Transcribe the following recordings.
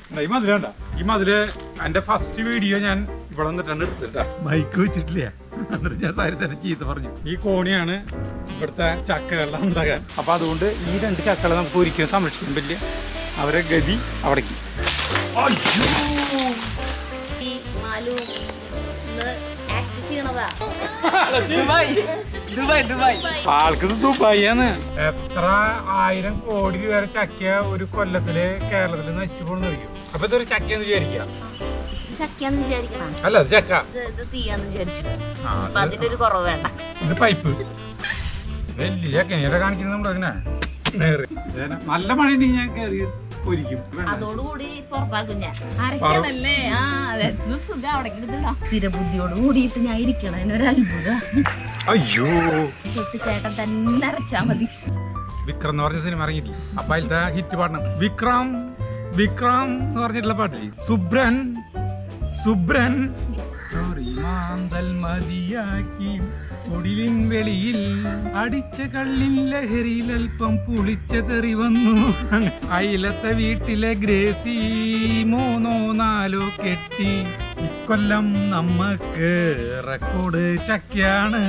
എടാ, ഈ മതില് കണ്ട ഈ മതില് എന്റെ ഫസ്റ്റ് വീഡിയോ ഞാൻ ഇവിടെ വന്നിട്ടാണ് എടുത്തിട്ടാ മൈക്ക് വെച്ചിട്ടില്ല എന്നിട്ട് ഞാൻ സാരി തന്നെ ചീത്ത പറഞ്ഞു ഈ കോണിയാണ് ഇവിടുത്തെ ചക്കകളുടെ അന്തകൻ അപ്പൊ അതുകൊണ്ട് ഈ രണ്ട് ചക്കളെ നമുക്ക് ഒരിക്കലും സംരക്ഷിക്കാൻ പറ്റില്ല അവരെ ഗതി അവിടേക്ക് ഈ മാലു ഇന്ന് ആക്ട് ചെയ്യണതാ ആൾക്കത് ദുബായിയാണ് എത്ര ആയിരം കോടി രൂപ വരെ ചക്ക ഒരു കൊല്ലത്തില് കേരളത്തില് നശിച്ചു പോണെന്ന് അറിയും അപ്പൊ ഇതൊരു ചക്കയെന്ന് വിചാരിക്കുക ചക്കയാന്ന് വിചാരിക്കണം അല്ല അത് ചക്ക ഇത് ഇത് തീയാന്ന് വിചാരിച്ചു ആ, അപ്പൊ അതിന്റെ ഒരു കുറവ് വേണ്ട ഇത് പൈപ്പ് വലിയ ചക്ക നേരെ കാണിക്കുന്നത് നമ്മുടെ അങ്ങനെ നേരെ ഇതേനെ. നല്ല മഴ ഉണ്ടെങ്കിൽ ഞാൻ കയറി പൊരിക്കും അതോടുകൂടി പുറത്താക്കും ഞാൻ അരക്കണല്ലേ ആ അതെ ഇത് സുഖം അവിടെ എടുത്തിടാം സ്ഥിരബുദ്ധിയോട് കൂടിയിട്ട് ഞാൻ ഇരിക്കണം അതിനൊരു അത്ഭുതം അയ്യോ തൊട്ട് ചേട്ടൻ തന്നെ അരച്ചാ മതി വിക്രം എന്ന് പറഞ്ഞ സിനിമ ഇറങ്ങിയിട്ടില്ല അപ്പൊ അതിലത്തെ ഹിറ്റ് പാടണം വിക്രം വിക്രം എന്ന് പറഞ്ഞിട്ടുള്ള പാട്ടില്ലേ സുബ്രൻ സുബ്രൻ സോറി മാന്തൽ മതിയാക്കി ഒടിലിൻ വെളിയിൽ അടിച്ച കള്ളിൻ ലഹരിയിൽ അല്പം പുളിച്ച തെറി വന്നു അയിലത്തെ വീട്ടിലെ ഗ്രേസി മൂന്നോ നാലോ കെട്ടി ഇക്കൊല്ലം നമ്മക്ക് റെക്കോർഡ് ചക്കയാണ്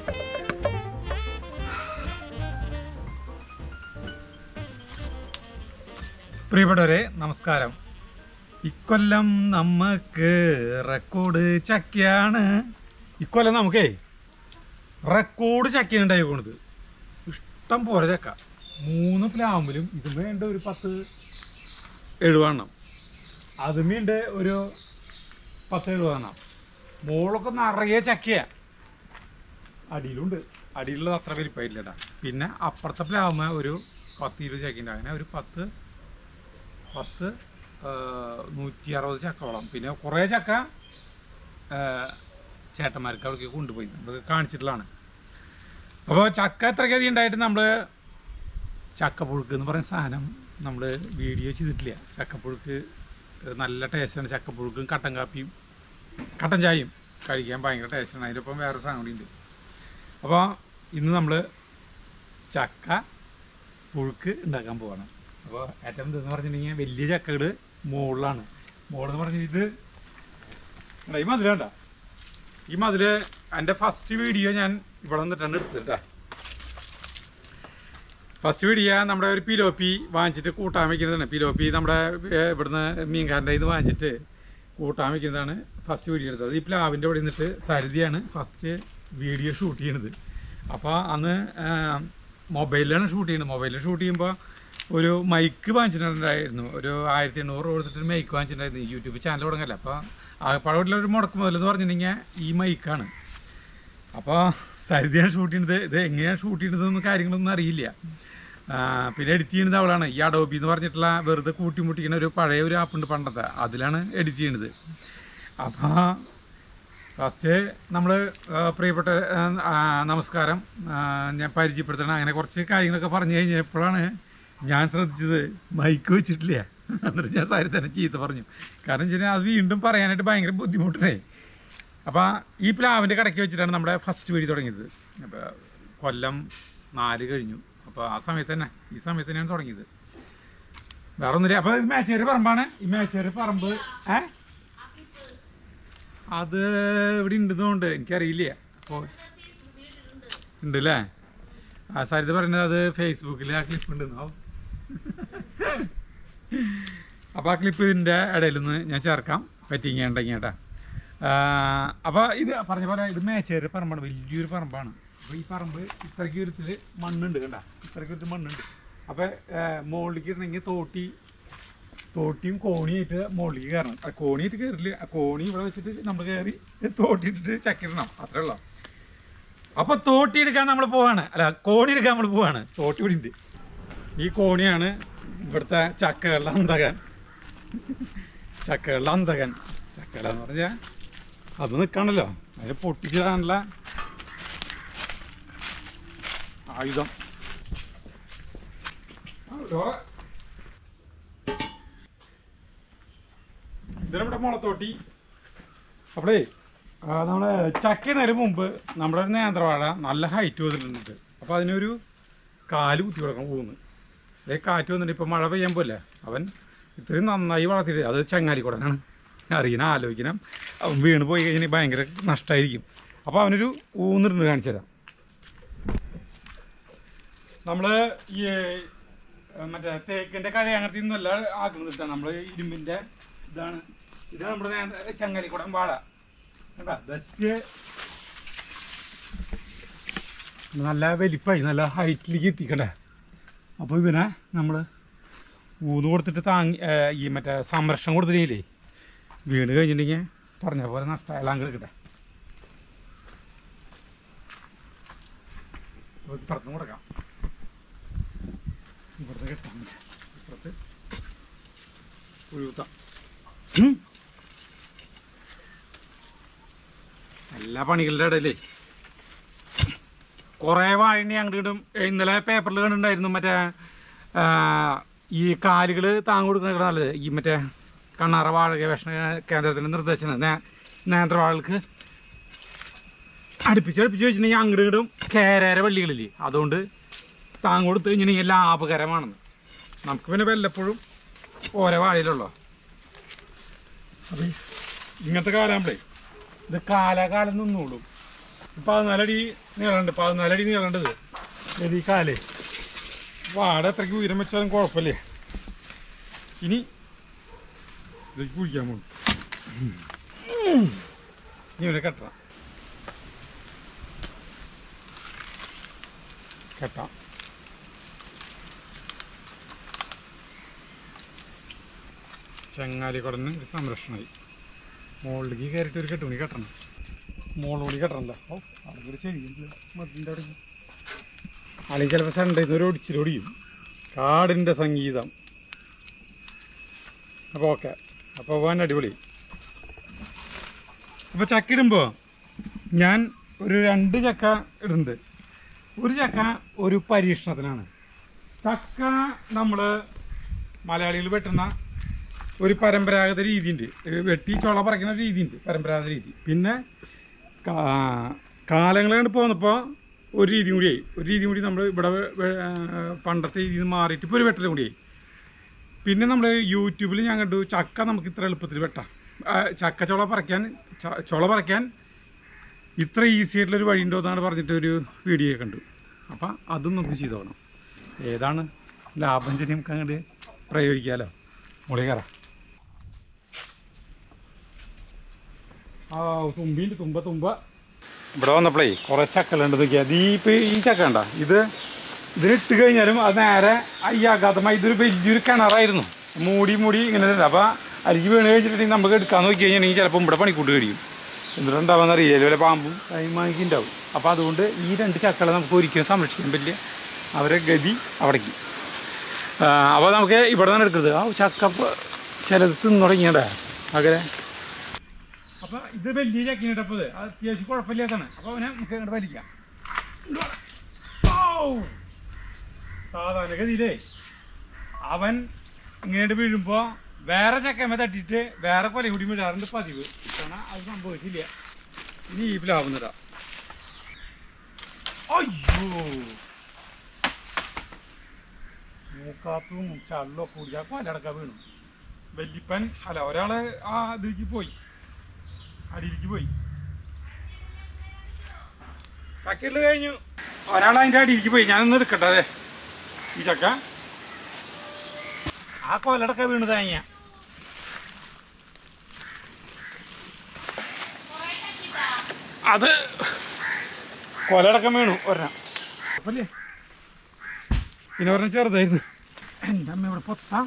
പ്രിയപ്പെട്ടവരെ നമസ്കാരം ഇക്കൊല്ലം നമുക്ക് റെക്കോർഡ് ചക്കയാണ് ഇക്കൊല്ലം നമുക്കേ റെക്കോർഡ് ചക്കയാണ് ഉണ്ടായി പോണത് ഇഷ്ടം പോലെ ചക്ക മൂന്ന് പ്ലാവിലും ഇതുമേ ഉണ്ട് ഒരു പത്ത് എഴുപതെണ്ണം അതുമേ ഉണ്ട് ഒരു പത്ത് എഴുപതെണ്ണം മോളൊക്കെ നിറയെ ചക്കയാ അടിയിലുണ്ട് അടിയിലുള്ളത് അത്ര വലിപ്പമില്ലടാ പിന്നെ അപ്പുറത്തെ പ്ലാവുമ്മ ഒരു പത്ത് ഇരുപത് ചക്കയുണ്ട് അങ്ങനെ ഒരു പത്ത് പത്ത് ആ, നൂറ്റി അറുപത് ചക്കോളം പിന്നെ കുറേ ചക്ക ആ, ചേട്ടന്മാർക്ക് അവിടേക്ക് കൊണ്ടുപോയി നമ്മൾ കാണിച്ചിട്ടുള്ളതാണ് അപ്പോൾ ചക്ക എത്രയ്ക്കധികം ഉണ്ടായിട്ട് നമ്മൾ ചക്കപ്പുഴുക്ക് എന്ന് പറയുന്ന സാധനം നമ്മൾ വീഡിയോ ചെയ്തിട്ടില്ല ചക്കപ്പുഴുക്ക് നല്ല ടേസ്റ്റാണ് ചക്കപ്പുഴുക്കും കട്ടൻ കാപ്പിയും കട്ടൻ ചായയും കഴിക്കാൻ ഭയങ്കര ടേസ്റ്റാണ് അതിൻ്റെ ഒപ്പം വേറെ സാധനം കൂടി ഉണ്ട് അപ്പോൾ ഇന്ന് നമ്മൾ ചക്ക പുഴുക്ക് ഉണ്ടാക്കാൻ പോവാണ് അപ്പോൾ ഏറ്റവും ഇതെന്ന് പറഞ്ഞിട്ടുണ്ടെങ്കിൽ വലിയ ചക്കകൾ മുകളിലാണ് മുകളെന്ന് പറഞ്ഞാൽ ഇത് എടാ, ഈ മതില് കണ്ട ഈ മതില് എൻ്റെ ഫസ്റ്റ് വീഡിയോ ഞാൻ ഇവിടെ വന്നിട്ടാണ് എടുത്തത് ഫസ്റ്റ് വീഡിയോ നമ്മുടെ ഒരു പിലോപ്പി വാങ്ങിച്ചിട്ട് കൂട്ടാൻ വെക്കുന്നതാണ് പിലോപ്പി നമ്മുടെ ഏ, ഇവിടുന്ന് മീൻകാരൻ്റെ ഇത് വാങ്ങിച്ചിട്ട് കൂട്ടാൻ വെക്കുന്നതാണ് ഫസ്റ്റ് വീഡിയോ എടുത്തത് ഈ പ്ലാവിൻ്റെ ഇവിടെ നിന്നിട്ട് സരിതയാണ് ഫസ്റ്റ് വീഡിയോ ഷൂട്ട് ചെയ്യണത് അപ്പോൾ അന്ന് മൊബൈലിലാണ് ഷൂട്ട് ചെയ്യുന്നത് മൊബൈലിൽ ഷൂട്ട് ചെയ്യുമ്പോൾ ഒരു മൈക്ക് വാങ്ങിച്ചിട്ടുണ്ടായിരുന്നു ഒരു ആയിരത്തി എണ്ണൂറ് കൊടുത്തിട്ട് മൈക്ക് വാങ്ങിച്ചിട്ടുണ്ടായിരുന്നു ഈ യൂട്യൂബ് ചാനൽ തുടങ്ങല്ല അപ്പോൾ ആകപ്പാടുള്ള ഒരു മുടക്ക് മുതലെന്ന് പറഞ്ഞിട്ടുണ്ടെങ്കിൽ ഈ മൈക്കാണ് അപ്പോൾ സരിതയാണ് ഷൂട്ട് ചെയ്യുന്നത് ഇത് എങ്ങനെയാണ് ഷൂട്ട് ചെയ്യുന്നതെന്ന് കാര്യങ്ങളൊന്നും അറിയില്ല ആ, പിന്നെ എഡിറ്റ് ചെയ്യുന്നത് അവളാണ് ഈ അഡോബി എന്ന് പറഞ്ഞിട്ടുള്ള വെറുതെ കൂട്ടിമുട്ടിക്കുന്ന ഒരു പഴയ ഒരു ആപ്പുണ്ട് പണ്ടത്തെ അതിലാണ് എഡിറ്റ് ചെയ്യുന്നത് അപ്പോൾ ഫസ്റ്റ് നമ്മൾ പ്രിയപ്പെട്ട ആ, ആ, നമസ്കാരം ആ, ഞാൻ പരിചയപ്പെടുത്തണം അങ്ങനെ കുറച്ച് കാര്യങ്ങളൊക്കെ പറഞ്ഞു കഴിഞ്ഞപ്പോഴാണ് ഞാൻ ശ്രദ്ധിച്ചത് മൈക്ക് വെച്ചിട്ടില്ല എന്നിട്ട് ഞാൻ സാരി തന്നെ ചീത്ത പറഞ്ഞു കാരണം വെച്ച് കഴിഞ്ഞാൽ അത് വീണ്ടും പറയാനായിട്ട് ഭയങ്കര ബുദ്ധിമുട്ടേ അപ്പോൾ ഈ പ്ലാവിൻ്റെ കടയ്ക്ക് വെച്ചിട്ടാണ് നമ്മുടെ ഫസ്റ്റ് വീഡിയോ തുടങ്ങിയത് അപ്പോൾ കൊല്ലം നാല് കഴിഞ്ഞു അപ്പോൾ ആ സമയത്ത് തന്നെ ഈ സമയത്ത് തന്നെയാണ് തുടങ്ങിയത് വേറെ ഒന്നുമില്ല അപ്പോൾ ഇത് മേച്ചേരി പറമ്പാണ് ഈ മേച്ചേരി പറമ്പ് ഏ അത് ഇവിടെ ഉണ്ടെന്നുണ്ട് എനിക്കറിയില്ല അപ്പോൾ ഉണ്ട് അല്ലേ ആ സരിത പറയുന്നത് അത് ഫേസ്ബുക്കിൽ ആ ക്ലിപ്പ് ഉണ്ടെന്നോ അപ്പോൾ ആ ക്ലിപ്പ് ഇതിൻ്റെ ഇടയിലൊന്ന് ഞാൻ ചേർക്കാം പറ്റിങ്ങണ്ടെങ്കിൽ കേട്ടാ അപ്പോൾ ഇത് പറഞ്ഞ പോലെ ഇത് മേച്ചേരി പറമ്പാണ് വലിയൊരു പറമ്പാണ് അപ്പോൾ ഈ പറമ്പ് ഇത്രയ്ക്ക് ഉരത്തിൽ മണ്ണുണ്ട് കണ്ട ഇത്രയ്ക്ക് ഉരത്തിൽ മണ്ണുണ്ട് അപ്പോൾ മുകളിലേക്ക് ഇടണമെങ്കിൽ തോട്ടി തോട്ടിയും കോണിയായിട്ട് മുകളിലേക്ക് കയറണം ആ കോണിയായിട്ട് കയറില്ല ആ കോണി ഇവിടെ വെച്ചിട്ട് നമ്മൾ കയറി തോട്ടിയിട്ടിട്ട് ചക്കിടണം അത്രേ ഉള്ളൂ അപ്പൊ തോട്ടി എടുക്കാൻ നമ്മൾ പോവാണ് അല്ല കോണി എടുക്കാൻ നമ്മൾ പോവാണ് തോട്ടി ഇവിടെ ഉണ്ട് ഈ കോണിയാണ് ഇവിടുത്തെ ചക്കകളുടെ അന്തകൻ ചക്കകളുടെ അന്തകൻ ചക്കകളെന്ന് പറഞ്ഞാൽ അത് നിൽക്കണല്ലോ അതിന് പൊട്ടിച്ചിടാനുള്ള ആയുധം ഇതിലവിടെ മുളത്തോട്ടി അപ്പോഴേ ആ, നമ്മുടെ ചക്കയിടതിന് മുമ്പ് നമ്മുടെ ഒരു നേന്ത്രവാഴ നല്ല ഹൈറ്റ് വന്നിട്ടുണ്ട് അപ്പോൾ അതിനൊരു കാല് കുത്തി കൊടുക്കാൻ പോകുന്നു അതേ കാറ്റ് വന്നിട്ട് ഇപ്പോൾ മഴ പെയ്യാൻ പോലെ അവൻ ഇത്രയും നന്നായി വളർത്തിയിട്ട് അത് ചങ്ങാലിക്കുടനാണ് അറിയണം ആലോചിക്കണം അവൻ വീണ് പോയി കഴിഞ്ഞാൽ ഭയങ്കര നഷ്ടമായിരിക്കും അപ്പോൾ അവനൊരു ഊന്നിരുന്ന് കാണിച്ചു തരാം നമ്മൾ ഈ ഏ, മറ്റേ തേക്കിൻ്റെ കഴി അങ്ങനത്തെ ഒന്നുമല്ല ആക്കുന്നത് ഇതാണ് നമ്മൾ ഇരുമ്പിൻ്റെ ഇതാണ് ഇത് നമ്മുടെ നേ- ചങ്ങാലിക്കുടൻ വാഴ കണ്ടാ ബെസ്റ്റ് നല്ല വലിപ്പമായി നല്ല ഹൈറ്റിലേക്ക് എത്തിക്കണ്ടേ അപ്പോൾ ഇവനെ നമ്മൾ ഊന്ന് കൊടുത്തിട്ട് താങ്ങി ഏ, ഈ മറ്റേ സംരക്ഷണം കൊടുത്തിട്ടില്ലേ വീണ് കഴിഞ്ഞിട്ടുണ്ടെങ്കിൽ പറഞ്ഞ പോലെ നഷ്ടമായാലും കിടക്കട്ടെ ഇപ്പുറത്തും കൊടുക്കാം ഇവിടുത്തെ കെട്ടാൻ ഇപ്പുറത്ത് ഒഴുത്താം എല്ലാ പണികളുടെ ഇടയിലേ കുറേ വാഴണി അങ്ങോട്ട് ഇടും ഇന്നലെ പേപ്പറിൽ കണ്ടിട്ടുണ്ടായിരുന്നു മറ്റേ ആ, ഈ കാലുകൾ താങ്ങ് കൊടുക്കുന്ന നല്ലത് ഈ മറ്റേ കണ്ണാറ വാഴ ഗവേഷണ കേന്ദ്രത്തിൻ്റെ നിർദ്ദേശം നേ- നേന്ത്രവാഴകൾക്ക് അടുപ്പിച്ച് അടുപ്പിച്ച് വെച്ചിട്ടുണ്ടെങ്കിൽ അങ്ങോട്ട് ഇങ്ങോട്ടും കേരേര വള്ളികളില്ലേ അതുകൊണ്ട് താങ്ങ് കൊടുത്ത് കഴിഞ്ഞിട്ടുണ്ടെങ്കിൽ ലാഭകരമാണെന്ന് നമുക്ക് പിന്നെ വല്ലപ്പോഴും ഓരോ വാഴയിലുള്ളോ അപ്പം ഇങ്ങനത്തെ കാലാകുമ്പോഴേ ഇത് കാലാകാലം നിന്നോളും പതിനാലടി നീളമുണ്ട് പതിനാലടി നീളണ്ടത് ഇത് ഈ കാലേ വാട എത്രയ്ക്ക് ഉയരം വെച്ചാലും കുഴപ്പമില്ലേ ഇനി ഇതിലേക്ക് കുഴിക്കാൻ പോകും ഇനി ഇവനെ കെട്ടാം കെട്ടാം ചങ്ങാലി കുടന്ന് ഒരു സംരക്ഷണമായി മുകളിലേക്ക് കയറിയിട്ട് ഒരു കെട്ടുമണി കെട്ടണം മോളോടി കെട്ടണല്ലോ ഓ അവിടെ ഒരു ചെടിയുണ്ട് മതിൻ്റെ അവിടെ അല്ലെങ്കിൽ ചിലപ്പോൾ സണ്ടയിൽ ഒരു ഒടിച്ചിലൊടിയും കാടിൻ്റെ സംഗീതം അപ്പോൾ ഓക്കെ അപ്പോൾ പോകാൻ അടിപൊളി അപ്പോൾ ചക്ക ഇടുമ്പോൾ ഞാൻ ഒരു രണ്ട് ചക്ക ഇടുന്നുണ്ട് ഒരു ചക്ക ഒരു പരീക്ഷണത്തിനാണ് ചക്ക നമ്മൾ മലയാളികൾ വെട്ടുന്ന ഒരു പരമ്പരാഗത രീതിയുണ്ട് ഏ, വെട്ടി ചുള പറിക്കുന്ന ഒരു രീതിയുണ്ട് പരമ്പരാഗത രീതി പിന്നെ കാലങ്ങളാണ് പോന്നപ്പോൾ ഒരു രീതി കൂടിയായി ഒരു രീതി കൂടി നമ്മൾ ഇവിടെ വെ- വെ- ആ, പണ്ടത്തെ രീതിയിൽ നിന്ന് മാറിയിട്ട് ഇപ്പോൾ ഒരു വെട്ടലും കൂടിയായി പിന്നെ നമ്മൾ യൂട്യൂബിൽ ഞാൻ കണ്ടു ചക്ക നമുക്ക് ഇത്ര എളുപ്പത്തിൽ വെട്ടാം ആ, ചക്ക ചുള പറിക്കാൻ ച- ചുള പറിക്കാൻ ഇത്ര ഈസി ആയിട്ടുള്ളൊരു വഴി ഉണ്ടോ എന്നാണ് പറഞ്ഞിട്ട് ഒരു വീഡിയോ കണ്ടു അപ്പം അതും നമുക്ക് ചെയ്തോണം ഏതാണ് ലാഭം ശരി നമുക്ക് അങ്ങോട്ട് പ്രയോഗിക്കാമല്ലോ മുളി കയറാം ആ തുമ്പിണ്ട് തുമ്പ തുമ്പ ഇവിടെ വന്നപ്പോഴേ കുറെ ചക്കലുണ്ട് നോക്കിയാൽ അത് ഈ ഇപ്പൊ ഈ ചക്ക ഉണ്ട ഇത് ഇതിനിട്ട് കഴിഞ്ഞാലും അത് നേരെ ഈ അഗാധമായി ഇതൊരു വലിയൊരു കിണറായിരുന്നു മൂടി മൂടി ഇങ്ങനെ ഉണ്ട്. അപ്പൊ അരിക്ക് വീണ് കഴിഞ്ഞിട്ടുണ്ടെങ്കിൽ നമുക്ക് എടുക്കാൻ നോക്കി കഴിഞ്ഞിട്ടുണ്ടെങ്കിൽ ചിലപ്പോൾ ഇവിടെ പണിക്കൂട്ട് കഴിയും എന്തുണ്ടാവുന്ന അറിയില്ല വല്ല പാമ്പും കൈമാക്കി ഉണ്ടാവും അപ്പോൾ അതുകൊണ്ട് ഈ രണ്ട് ചക്കളെ നമുക്ക് ഒരിക്കലും സംരക്ഷിക്കാൻ പറ്റില്ല അവരെ ഗതി അവിടേക്ക് അപ്പോൾ നമുക്ക് ഇവിടെ നിന്ന് എടുക്കുന്നത് ആ ചക്ക ഇപ്പൊ ചിലത് തിന്നു തുടങ്ങിയടേ അങ്ങനെ അപ്പൊ ഇത് വലിയ ചക്കിനിട്ട് അപ്പൊ ഇത് അത്യാവശ്യം കുഴപ്പമില്ലാത്തതാണ് അപ്പൊ അവനെ നമുക്ക് അങ്ങോട്ട് വലിക്കാം ഔ! സാധാരണഗതിയിലേ അവൻ ഇങ്ങോട്ട് വീഴുമ്പോ വേറെ ചക്കമ്മ തട്ടിയിട്ട് വേറെ കൊല കൂടി വീഴാറുണ്ട് പതിവ് കാരണം അത് സംഭവിച്ചില്ല ഇനി ഈ പ്ലാവുന്നതാ അയ്യോ മൂക്കാത്തും ചള്ളോ കൂടിയാ കൊലടക്ക വീണു വല്യപ്പൻ അല്ല ഒരാള് ആ ഇതിലേക്ക് പോയി അടിയിലേക്ക് പോയി ചക്കയില് കഴിഞ്ഞു ഒരാൾ അതിന്റെ അടിയിലേക്ക് പോയി ഞാനൊന്ന് എടുക്കട്ടെ അതെ ഈ ചക്ക ആ കൊലടക്ക വീണ് തേങ്ങ അത് കൊലടക്കം വീണു ഒരെണ്ണം അപ്പല്ലേ പിന്നെ ഒരെണ്ണം ചെറുതായിരുന്നു എൻ്റെ അമ്മ ഇവിടെ പൊത്താ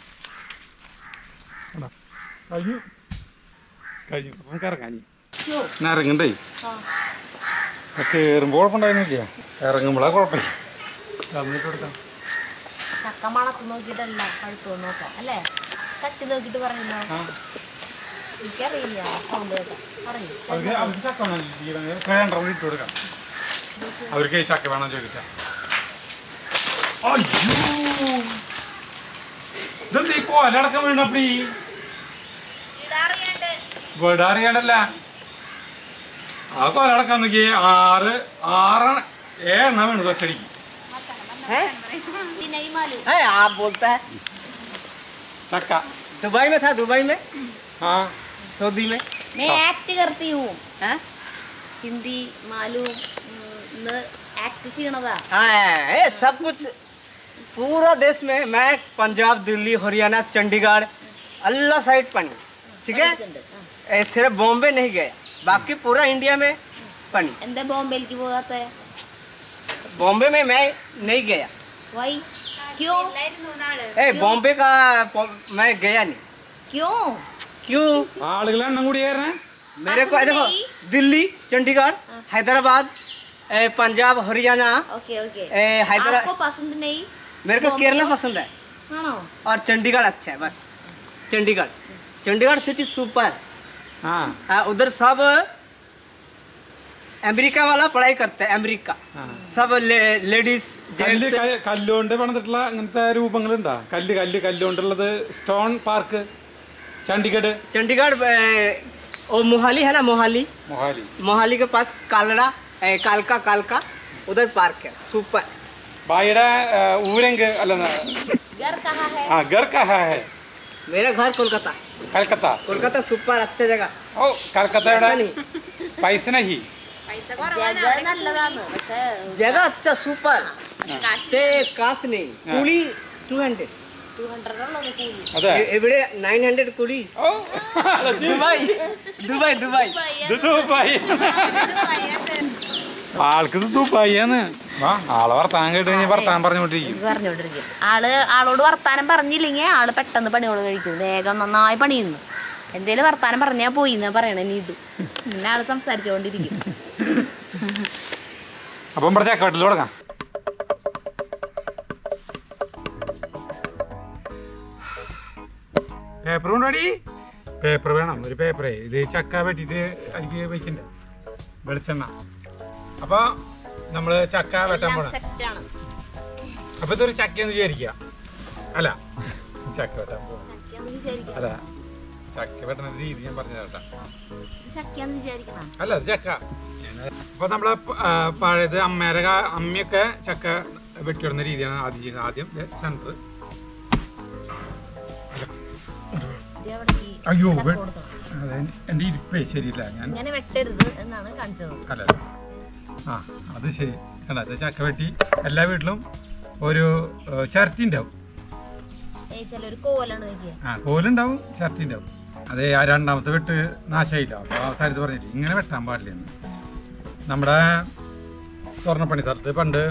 കണ്ടോ? കഴിഞ്ഞു കഴിഞ്ഞു അപ്പം നമുക്ക് ഇറങ്ങാൻ ഞാൻ ഇറങ്ങണ്ടേ കയറുമ്പോൾ കുഴപ്പമുണ്ടായിരുന്നില്ല ഇറങ്ങുമ്പോഴാ കുഴപ്പമില്ല തന്നിട്ട് കൊടുക്കാം ചക്ക മണത്ത് നോക്കിയിട്ടല്ല പഴുത്തോ നോക്കാം അല്ലേ തട്ടി നോക്കിയിട്ട് പറയല്ലോ ആ എനിക്കറിയില്ല സൗണ്ട് കേട്ടാ പറയൂ അവർക്ക് അവർക്ക് ചക്ക വേണം രണ്ടെണ്ണം ഇട്ട് കൊടുക്കാം അവർക്ക് ചക്ക വേണം ചോദിക്കട്ടെ അയ്യോ ഇതെന്താ ഈ കോലടക്കം വീണപ്പടി ഇവിടെ അറിയണ്ടല്ല ആ കോലടക്കം നോക്കി ആറ് ആറ് ഏഴെണ്ണം വീണു ഒറ്റടിക്ക് പിന്നെ ഈ മാലു है आप बोलता है ചക്ക दुबई में था दुबई में ആ सऊदी में मैं एक्ट करती हूँ हैं ഹിന്ദി മാലൂം ഉം, ഇന്ന് ആക്ട് ചെയ്യണതാ हाँ ये सब कुछ पूरा देश में मैं पंजाब दिल्ली हरियाणा चंडीगढ़ अल्लाह साइड पनी ठीक है ഉണ്ട്. ആ. ए, सिर्फ बॉम्बे नहीं गया बाकी पूरा इंडिया में पनी എന്താ ബോംബെയിലേക്ക് പോകാത്ത बॉम्बे में मैं नहीं गया വൈ ക്യോ ए बॉम्बे का पो- मैं गया नहीं ക്യോ क्यों ആളുകൾ എണ്ണം കൂടി കയറണേ मेरे को आप देखो नहीं? दिल्ली चंडीगढ़ हैदराबाद ए, पंजाब हरियाणा ഓക്കെ ഓക്കെ ए, हैदरा आपको पसंद नहीं मेरे को बॉम्बे केरला को? पसंद है ആണോ और चंडीगढ़ अच्छा है बस चंडीगढ़ चंडीगढ़ सिटी सुपर ആ हाँ, उधर सब अमेरिका वाला पढ़ाई करते हैं अमेरिका ആ. सब ले, लेडीज കല്ല് जेंट्स ക- കല്ലുകൊണ്ട് പണിതിട്ടുള്ള അങ്ങനത്തെ രൂപങ്ങളുണ്ടാ കല്ല് കല്ല് കല്ലുകൊണ്ടുള്ളത് സ്റ്റോൺ പാർക്ക് ചണ്ഡീഗഡ് चंडीगढ़ ए, वो मोहाली है ना मोहाली മൊഹാലി मोहाली के पास कालड़ा ए, कालका कालका उधर पार्क है सुपर ബായിയുടെ ആ, ഊരങ്ക് അല്ല घर कहाँ है ആ ഗർ കഹാ ഹെ मेरा घर कोलकाता കൽക്കത്ത कोलकाता सुपर अच्छा जगह ഓ കൽക്കത്തയുടെ ऐसा नहीं പൈസ നഹി ജഗ നല്ലതാണ് പക്ഷേ जगह अच्छा सुपर കാശ് ते काश नहीं कुली टू हंड्रेड ടു ഹൺഡ്രഡ് ഉള്ളത് കൂലി അതെ एवरे नाइन हंड्रेड कुली ഓ दुबई दुबई दुबई ഇത് ദുബായ് ആൾക്ക് ദുബായിന്ന് വാ ആളെ വർത്താനം കേട്ട് കഴിഞ്ഞാൽ വർത്താനം പറഞ്ഞുകൊണ്ടിരിക്കും ഇത് പറഞ്ഞോണ്ടിരിക്കും ആള് ആളോട് വർത്താനം പറഞ്ഞില്ലെങ്കിൽ ആള് പെട്ടെന്ന് പണിയോട് കഴിക്കും വേഗം നന്നായി പണിയുന്നു എന്തേലും വർത്താനം പറഞ്ഞാ പോയി എന്നാ പറയണേ നീ ഇത് പിന്നെ ആള് സംസാരിച്ചുകൊണ്ടിരിക്കും അപ്പം ഇവിടെ ചക്കവട്ടിൽ തുടങ്ങാം പേപ്പർ കൊണ്ടുപോടി പേപ്പർ വേണം ഒരു പേപ്പറേ ഇത് ചക്ക വെട്ടിയിട്ട് എനിക്ക് വെക്കണ്ട വെളിച്ചെണ്ണ അപ്പോൾ നമ്മൾ ചക്ക വെട്ടാൻ പോണം സെറ്റാണ് അപ്പോൾ ഇതൊരു ചക്കയെന്ന് വിചാരിക്കുക അല്ല ചക്ക വെട്ടാൻ പോകണം ചക്കയാന്ന് വിചാരിക്കണം അല്ല ചക്ക വെട്ടുന്ന രീതി ഞാൻ പറഞ്ഞു തരട്ടെ ഇത് ചക്കയാന്ന് വിചാരിക്കണം അല്ല അത് ചക്ക അപ്പൊ നമ്മള് പ- ആ, പഴയത് അമ്മേരെ കാ- അമ്മയൊക്കെ ചക്ക വെട്ടിയിടുന്ന രീതിയാണ് ആദ്യം ചെയ്യുന്നത് ആദ്യം സെന്റർ ഇത് അവിടെ ഈ അയ്യോ ചക്ക വെ- കൊടുത്തോ. അതെ എന്റെ ഇരിപ്പേ ശരിയില്ല ഞാൻ ഇങ്ങനെ വെട്ടരുത് എന്നാണ് കാണിച്ചത് അല്ല ആ അത് ശരി കണ്ട ഇത് ചക്ക വെട്ടി എല്ലാ വീട്ടിലും ഒരു ഏ, ചിരട്ടി ഉണ്ടാവും ഏ ചിലൊരു കോലാണ് വെക്കുക ആ കോലുണ്ടാവും ചിരട്ടി ഉണ്ടാവും അതെ ആ രണ്ടാമത്തെ വെട്ട് നാശമായില്ല അപ്പോൾ അവസാനത്ത് പറഞ്ഞിട്ട് ഇങ്ങനെ വെട്ടാൻ പാടില്ല എന്ന്. നമ്മുടെ സ്വർണ്ണപ്പണി സ്ഥലത്ത് പണ്ട്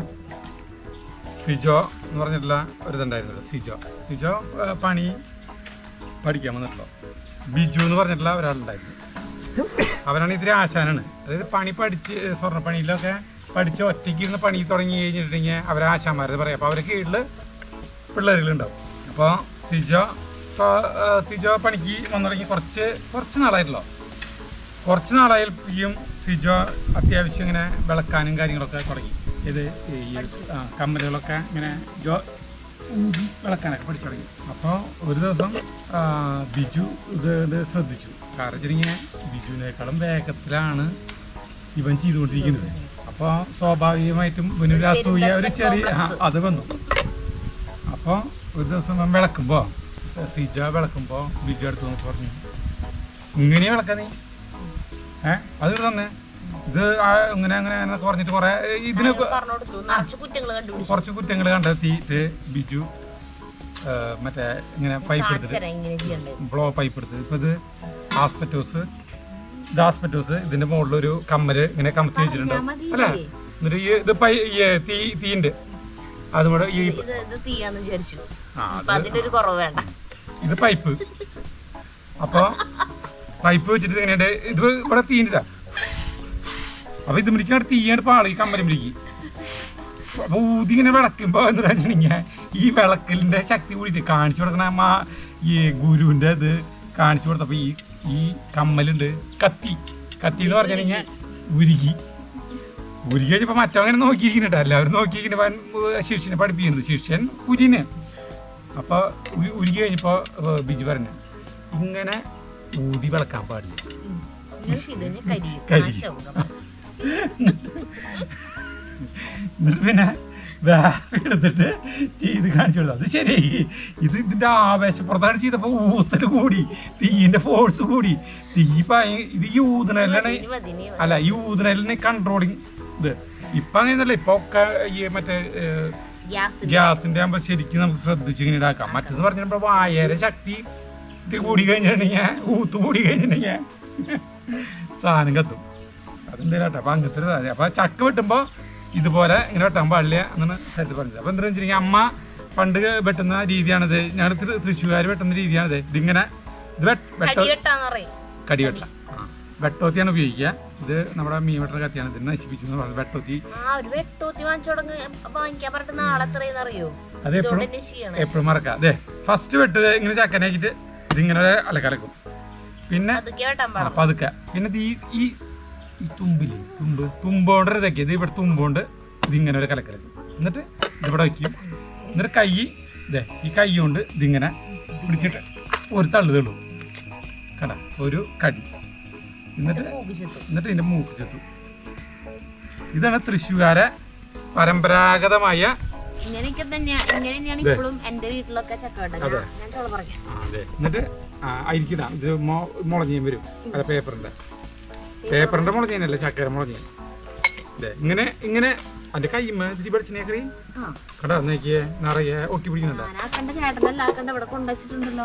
സിജോ എന്ന് പറഞ്ഞിട്ടുള്ള ഒരു ഇതുണ്ടായിരുന്നല്ലോ സിജോ സിജോ ആ, പണി പഠിക്കാൻ വന്നിട്ടുള്ളൂ ബിജു എന്ന് പറഞ്ഞിട്ടുള്ള ഒരാളുണ്ടായിരുന്നു അവനാണ് ഇതിരി ആശാനാണ് അതായത് പണി പഠിച്ച് സ്വർണ്ണപ്പണിയിലൊക്കെ പഠിച്ച് ഒറ്റയ്ക്ക് ഇരുന്ന് പണി തുടങ്ങി കഴിഞ്ഞിട്ടുണ്ടെങ്കിൽ അവരെ ആശാന്മാരെന്ന് പറയാം അപ്പോൾ അവരെ കീഴിൽ പിള്ളേരുകളുണ്ടാവും അപ്പോൾ സിജോ ഇപ്പോൾ സിജോ പണിക്ക് വന്നു തുടങ്ങി കുറച്ച് കുറച്ച് നാളായിട്ടല്ലോ കുറച്ച് നാളായപ്പോഴും സിജോ അത്യാവശ്യം ഇങ്ങനെ വിളക്കാനും കാര്യങ്ങളൊക്കെ തുടങ്ങി ഇത് ഈ ആ, കമ്മലുകളൊക്കെ ഇങ്ങനെ ജോ ഊതി വിളക്കാനൊക്കെ പഠിച്ചു തുടങ്ങി അപ്പോൾ ഒരു ദിവസം ആ, ബിജു ഇത് ഇത് ശ്രദ്ധിച്ചു കാരണം വെച്ചിട്ടുണ്ടെങ്കിൽ ബിജുവിനേക്കാളും വേഗത്തിലാണ് ഇവൻ ചെയ്തുകൊണ്ടിരിക്കുന്നത് അപ്പോൾ സ്വാഭാവികമായിട്ടും ഇവനൊരു അസൂയ ഒരു ചെറിയ ആ, അത് വന്നു അപ്പോൾ ഒരു ദിവസം അവൻ വിളക്കുമ്പോൾ സിജ വിളക്കുമ്പോൾ ബിജു അടുത്ത് നോക്കി പറഞ്ഞു ഇങ്ങനെ വിളക്ക നീ ഏ അത് തന്നെ ഇത് ആ ഇങ്ങനെ അങ്ങനെ എന്നൊക്കെ പറഞ്ഞിട്ട് കുറെ ഇതിന് പറഞ്ഞു കൊടുത്തു നിറച്ച് കുറ്റങ്ങൾ കണ്ടുപിടിച്ചു കുറച്ച് കുറ്റങ്ങൾ കണ്ടെത്തിയിട്ട് ബിജു ആ, മറ്റേ ഇങ്ങനെ പൈപ്പ് എടുത്തിട്ട് കാണിച്ചരാ ഇങ്ങനെ ചെയ്യണ്ടത് ബ്ലോ പൈപ്പ് എടുത്ത് ഇപ്പൊ ഇത് ആസ്പെറ്റോസ് ഇത് ആസ്പെറ്റോസ് ഇതിന്റെ മുകളിലൊരു കമ്മല് ഇങ്ങനെ കമത്തി വെച്ചിട്ടുണ്ടാവും മതി. അല്ല എന്നിട്ട് ഈ ഇത് പൈ ഈ തീ തീണ്ട് അതും കൂടെ ഈ ഇത് ഇത് തീയാന്ന് വിചാരിച്ചു ആ, അപ്പൊ അതിന്റെ ഒരു കുറവ് വേണ്ട ഇത് പൈപ്പ് അപ്പൊ പൈപ്പ് വെച്ചിട്ട് എങ്ങനെയുണ്ട് ഇത് ഇവിടെ തീണ്ടില്ല അപ്പൊ ഇത് മിടിക്കാണ്ട് തീയാണ്ട് പാളി കമ്പനി മിടിക്ക് അപ്പൊ ഊതി ഇങ്ങനെ വിളക്കുമ്പോ എന്താ വെച്ചിട്ടുണ്ടെങ്കിൽ ഈ വിളക്കലിന്റെ ശക്തി കൂടിയിട്ട് കാണിച്ചു കൊടുക്കണ മാ ഈ ഗുരുവിന്റെ ഇത് കാണിച്ചു കൊടുത്തപ്പോ ഈ ഈ കമ്മലുണ്ട് കത്തി കത്തി എന്ന് പറഞ്ഞിട്ടുണ്ടെങ്കിൽ ഉരുകി ഉരുകി കഴിഞ്ഞപ്പോ മറ്റവങ്ങനെ നോക്കിയിരിക്കുന്നുണ്ട് എല്ലാവരും നോക്കിയിരിക്കുന്ന ശിഷ്യനെ പഠിപ്പിക്കുന്നത് ശിഷ്യൻ കുര്യന് അപ്പൊ ഉ- ഉരുകി കഴിഞ്ഞപ്പോ ഏർ ബിജു പറഞ്ഞു ഇങ്ങനെ ഊതി വിളക്കാൻ പാടില്ല ഇങ്ങനെ ചെയ്ത് കഴിഞ്ഞാൽ കരിയും കരിയും. നാശവും. എന്നിട്ട് പിന്നെ വേറെ എടുത്തിട്ട് ചെയ്ത് കാണിച്ചു കൊടുത്തു അത് ശരിയായി ഇത് ഇതിന്റെ ആവേശപ്പുറത്താണ് ചെയ്തപ്പോ ഊത്തൽ കൂടി തീയിന്റെ ഫോഴ്സ് കൂടി തീ ഭയ- ഇത് ഈ ഊതണല്ലാണ് ഇനി മതി, ഇനി മതി. അല്ല ഈ ഊതണലിന് കൺട്രോളിങ് ഇത് ഇപ്പൊ അങ്ങനെയല്ല ഇപ്പൊ ഒക്കെ ഈ മറ്റേ ഏഹ്, ഗ്യാസിന്റെ ഗ്യാസിന്റെ ആകുമ്പോ ശരിക്കും നമുക്ക് ശ്രദ്ധിച്ച് ഇങ്ങനെ ഇതാക്കാം മറ്റേന്ന് പറഞ്ഞാൽ നമ്മുടെ വായര ശക്തി ഇത് കൂടി കഴിഞ്ഞിട്ടുണ്ടെങ്കിൽ ഊത്ത് കൂടി കഴിഞ്ഞിട്ടുണ്ടെങ്കിൽ സാധനം കത്തും അതെന്തേലും കേട്ടോ അപ്പൊ അങ്ങനത്തെ ഒരു സാധനം. അപ്പൊ ചക്ക വെട്ടുമ്പോ ഇതുപോലെ ഇങ്ങനെ വെട്ടാൻ പാടില്ല എന്നാണ് സ്ഥലത്ത് പറഞ്ഞത് അപ്പൊ എന്താ വെച്ചിട്ടുണ്ടെങ്കിൽ അമ്മ പണ്ട് വെട്ടുന്ന രീതിയാണിത് ഞങ്ങൾ തൃശ്ശൂർ വെട്ടുന്ന രീതിയാണിത് ഇതിങ്ങനെ ഇത് വെട്ട് വെട്ട കടിവെട്ടാന്ന് പറയും കടിവെട്ട ആ വെട്ടോത്തിയാണ് ഉപയോഗിക്കുക ഇത് നമ്മുടെ മീൻ വെട്ടുന്ന കത്തിയാണ് ഇതിനെ നശിപ്പിച്ചു എന്ന് പറയുന്നത് വെട്ടോത്തി ആ ഒരു വെട്ടൂത്തി വാങ്ങിച്ചു തുടങ്ങി വാങ്ങിക്കാൻ പറഞ്ഞിട്ട് നാളെ എത്രയെന്ന് അറിയോ അത് എപ്പോഴും ഇതോടെ തന്നെ ചെയ്യണം എപ്പോഴും മറക്കാം അതെ ഫസ്റ്റ് വെട്ട് ദേ ഇങ്ങനെ ചക്കനാക്കിയിട്ട് ഇതിങ്ങനെ അലക്കലക്കും പിന്നെ അതൊക്കെ വെട്ടാൻ ആ പാടില്ല പതുക്കെ പിന്നെ ഇത് ഈ ഈ ഈ തുമ്പില്ലേ തുമ്പ് തുമ്പോണ്ട് ഇതൊക്കെ ഇത് ഇവിടെ തുമ്പോണ്ട് ഇതിങ്ങനെ ഒരു കലക്കലക്കും എന്നിട്ട് ഇതിവിടെ വയ്ക്കും എന്നിട്ട് കൈ ഇതേ ഈ കൈ കൊണ്ട് ഇതിങ്ങനെ പിടിച്ചിട്ട് ഒരു തള്ളു തള്ളു കട ഒരു കടി എന്നിട്ട് മൂക്കിച്ചെത്തും എന്നിട്ട് ഇതിന്റെ മൂക്ക് ചെത്തു ഇതാണ് തൃശ്ശൂകാരെ പരമ്പരാഗതമായ ഇങ്ങനെയൊക്കെ തന്നെയാണ് ഇങ്ങനെ തന്നെയാണ് ദേ. ഇപ്പോഴും എന്റെ വീട്ടിലൊക്കെ ചക്കവട്ട അതെ. ഞാൻ ചോള പറയാം അതെ എന്നിട്ട് അരിക്കിടാം ഇത് മൊ- മുളഞ്ഞേൻ വരും അല്ല പേപ്പറിന്റെ പേപ്പറിന്റെ മുളഞ്ഞേനല്ലേ ചക്കര മുളഞ്ഞേൻ അതെ ഇങ്ങനെ ഇങ്ങനെ അതിന്റെ കൈമ ഇതിരി പഠിച്ചേക്കറി ആ കടാ നോക്കിയേ നിറയെ ഒട്ടി പിടിക്കുന്നുണ്ടോ ഞാൻ ആക്കണ്ട ചേട്ടനല്ല ആക്കണ്ട ഇവിടെ കൊണ്ടുവച്ചിട്ടുണ്ടല്ലോ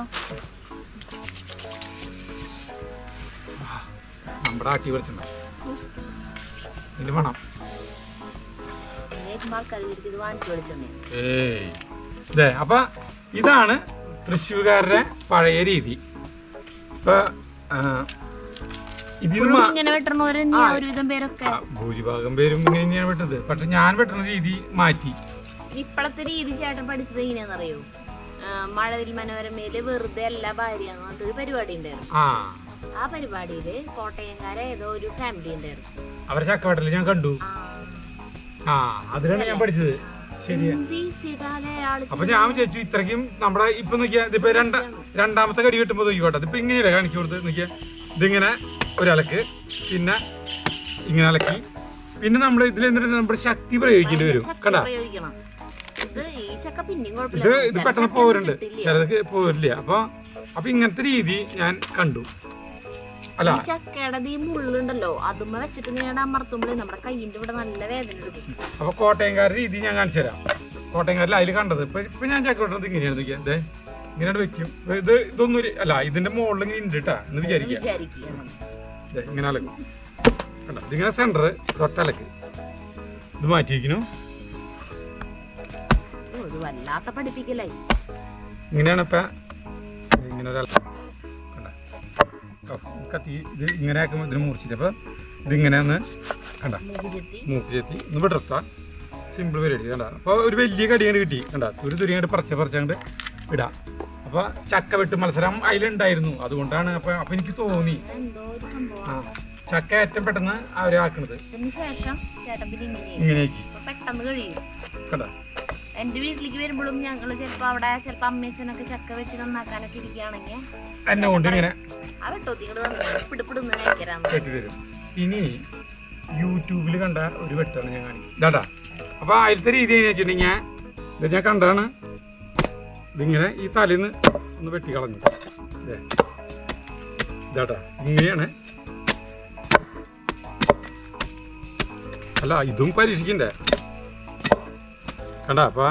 നമ്മുടെ ആട്ടി പഠിച്ചിട്ടുണ്ടോ ഇതിന്റെ മണം ഇങ്ങനെ ആൾക്കാർ ഇത് വാങ്ങിച്ചു വിളിച്ചോണ്ടേ ഏയ് ഇതേ അപ്പൊ ഇതാണ് തൃശ്ശൂർക്കാരുടെ പഴയ രീതി ഇപ്പൊ ആ, ഇതിൽ ഇപ്പോഴും മാ- ഇങ്ങനെ വെട്ടണവര് തന്നെയാ ഒരുവിധം പേരൊക്കെ ആ, ഭൂരിഭാഗം പേരും ഇങ്ങനെ തന്നെയാണ് വെട്ടുന്നത് പക്ഷെ ഞാൻ വെട്ടുന്ന രീതി മാറ്റി ഇനി ഇപ്പോഴത്തെ രീതി ചേട്ടൻ പഠിച്ചത് എങ്ങനെയാണെന്നറിയോ ആ, മഴവിൽ മനോരമയില് വെറുതെ അല്ല ഭാര്യ എന്ന് പറഞ്ഞിട്ടൊരു പരിപാടി ഉണ്ടായിരുന്നു ആ ആ പരിപാടിയില് കോട്ടയംകാരെ ഏതോ ഒരു ഫാമിലി ഉണ്ടായിരുന്നു അവരെ ചക്കവട്ടല് ഞാൻ കണ്ടു ആ, ആ അതിലാണ് ഞാൻ പഠിച്ചത് ശരിയാ എന്ത് easy ട്ടാല്ലേ ആള് അപ്പൊ ഞാൻ വിചാരിച്ചു ഇത്രയ്ക്കും നമ്മുടെ ഇപ്പൊ നോക്കിയാ ഇതിപ്പോ രണ്ട രണ്ടാമത്തെ കടി കിട്ടുമ്പോ നോക്കിക്കോട്ടെ ഇതിപ്പോ ഇങ്ങനെയല്ലേ കാണിച്ചു കൊടുത്ത് നോക്കിയാ ഇതിങ്ങനെ ഒരലക്ക് പിന്നെ ഇങ്ങനെ അലക്കി പിന്നെ നമ്മൾ ഇതിൽ എന്നിട്ട് നമ്മുടെ ശക്തി പ്രയോഗിക്കേണ്ടി വരും ശക്തി കണ്ടാ പ്രയോഗിക്കണം ഇത് ഈ ചക്ക പിന്നെയും ഇത് കുഴപ്പമില്ല ഇത് ചില പെട്ടെന്ന് ചക്ക പോരുണ്ട് കിട്ടില്ല. ചിലത് പോരില്ല അപ്പൊ അപ്പൊ ഇങ്ങനത്തെ രീതി ഞാൻ കണ്ടു അല്ല ഈ ചക്കയുടെ ഈ മുള്ളുണ്ടല്ലോ അതുമ്മ വെച്ചിട്ട് ഞാൻ അമർത്തുമ്പോഴേ നമ്മുടെ കയ്യിന്റെ ഇവിടെ നല്ല വേദന എടുക്കും അപ്പൊ കോട്ടയംകാരുടെ രീതി ഞാൻ കാണിച്ചു തരാം കോട്ടയംകാരിൽ അതിൽ കണ്ടത് ഇപ്പൊ ഇപ്പൊ ഞാൻ ചക്ക വെട്ടുന്നത് ഇങ്ങനെയാണ് നോക്കിയാ ദേ ഇങ്ങനെ വെക്കും ഇത് ഇതൊന്നും ഒരു- അല്ല ഇതിന്റെ മുകളിൽ ഇങ്ങനെ ഉണ്ട് കേട്ടാ എന്ന് വിചാരിക്കുക വിചാരിക്കുക ദേ, ഇങ്ങനെ അലക്കും കണ്ടോ ഇതിങ്ങനെ സെന്റർ തൊട്ടലക്ക് ഇത് മാറ്റിയിരിക്കുന്നു ഒരു വല്ലാത്ത പഠിപ്പിക്കലായി ഇങ്ങനെയാണ് ഇപ്പൊ ഇങ്ങനെ ഒരു അലക്ക്. കണ്ടോ? ഓ, കത്തി ഇത് ഇങ്ങനെ ആക്കുമ്പോൾ ഇതിന് മുറിച്ചിട്ട് അപ്പൊ ഇതിങ്ങനെ ഒന്ന് കണ്ട മൂക്ക് ചെത്തി മൂക്ക് ചെത്തി ഒന്ന് വിടർത്താം സിമ്പിൾ പരിപാടി കണ്ട അപ്പോൾ ഒരു വലിയ കടിയാണ് കിട്ടി കണ്ട ഒരു തുരി അങ്ങോട്ട് പറിച്ച പറിച്ചങ്ങോട്ട് ഇടാം അപ്പോൾ ചക്ക വെട്ട് മത്സരം അതിലുണ്ടായിരുന്നു അതുകൊണ്ടാണ് അപ്പോൾ അപ്പോൾ എനിക്ക് തോന്നി എന്തോ ഒരു സംഭവം ആ ചക്ക ഏറ്റവും പെട്ടെന്ന് അവരെ ആക്കണത് ഇതിന് ശേഷം ചേട്ടൻ പിന്നെ ഇങ്ങനെ ചെയ്യും. ഇങ്ങനെയാക്കി അപ്പൊ പെട്ടെന്ന് കഴിയും കണ്ട എന്റെ വീട്ടിലേക്ക് വരുമ്പോഴും ഞങ്ങള് ചിലപ്പോ അവിടെ ചിലപ്പോ അമ്മയച്ഛനൊക്കെ ചക്ക വെച്ച് നന്നാക്കാനൊക്കെ ഇരിക്കുകയാണെങ്കിൽ എന്നെ കൊണ്ട് ഇങ്ങനെ ആ വെട്ടോത്തിങ്ങോട് വന്നു പിടിപ്പിടുന്ന കഴിക്കരാന്ന് വെട്ടി തരും ഇനി യൂട്യൂബിൽ കണ്ട ഒരു വെട്ടാണ് ഞാൻ കാണിക്കുന്നത് ഇതാടാ അപ്പോൾ ആദ്യത്തെ രീതി എങ്ങനെയാ വെച്ചിട്ടുണ്ടെങ്കിൽ ഞാൻ ഇത് ഞാൻ കണ്ടാണ് ഇതിങ്ങനെ ഈ തലേന്ന് ഒന്ന് വെട്ടി കളഞ്ഞു ദേ. ഇതാട്ടാ ഇങ്ങനെയാണ് അല്ല ഇതും പരീക്ഷിക്കണ്ടേ കണ്ട അപ്പൊ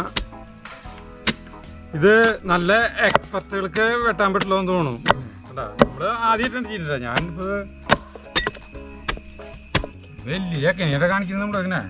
ഇത് നല്ല എക്സ്പെർട്ടുകൾക്ക് വെട്ടാൻ പറ്റുള്ളൂ എന്ന് തോന്നുന്നു കണ്ട നമ്മള് ആദ്യമായിട്ടാണ് ചെയ്തിട്ടാ ഞാനിപ്പോ വലിയ കെനിയുടെ കാണിക്കുന്നത് നമ്മുടെ ഇങ്ങനെ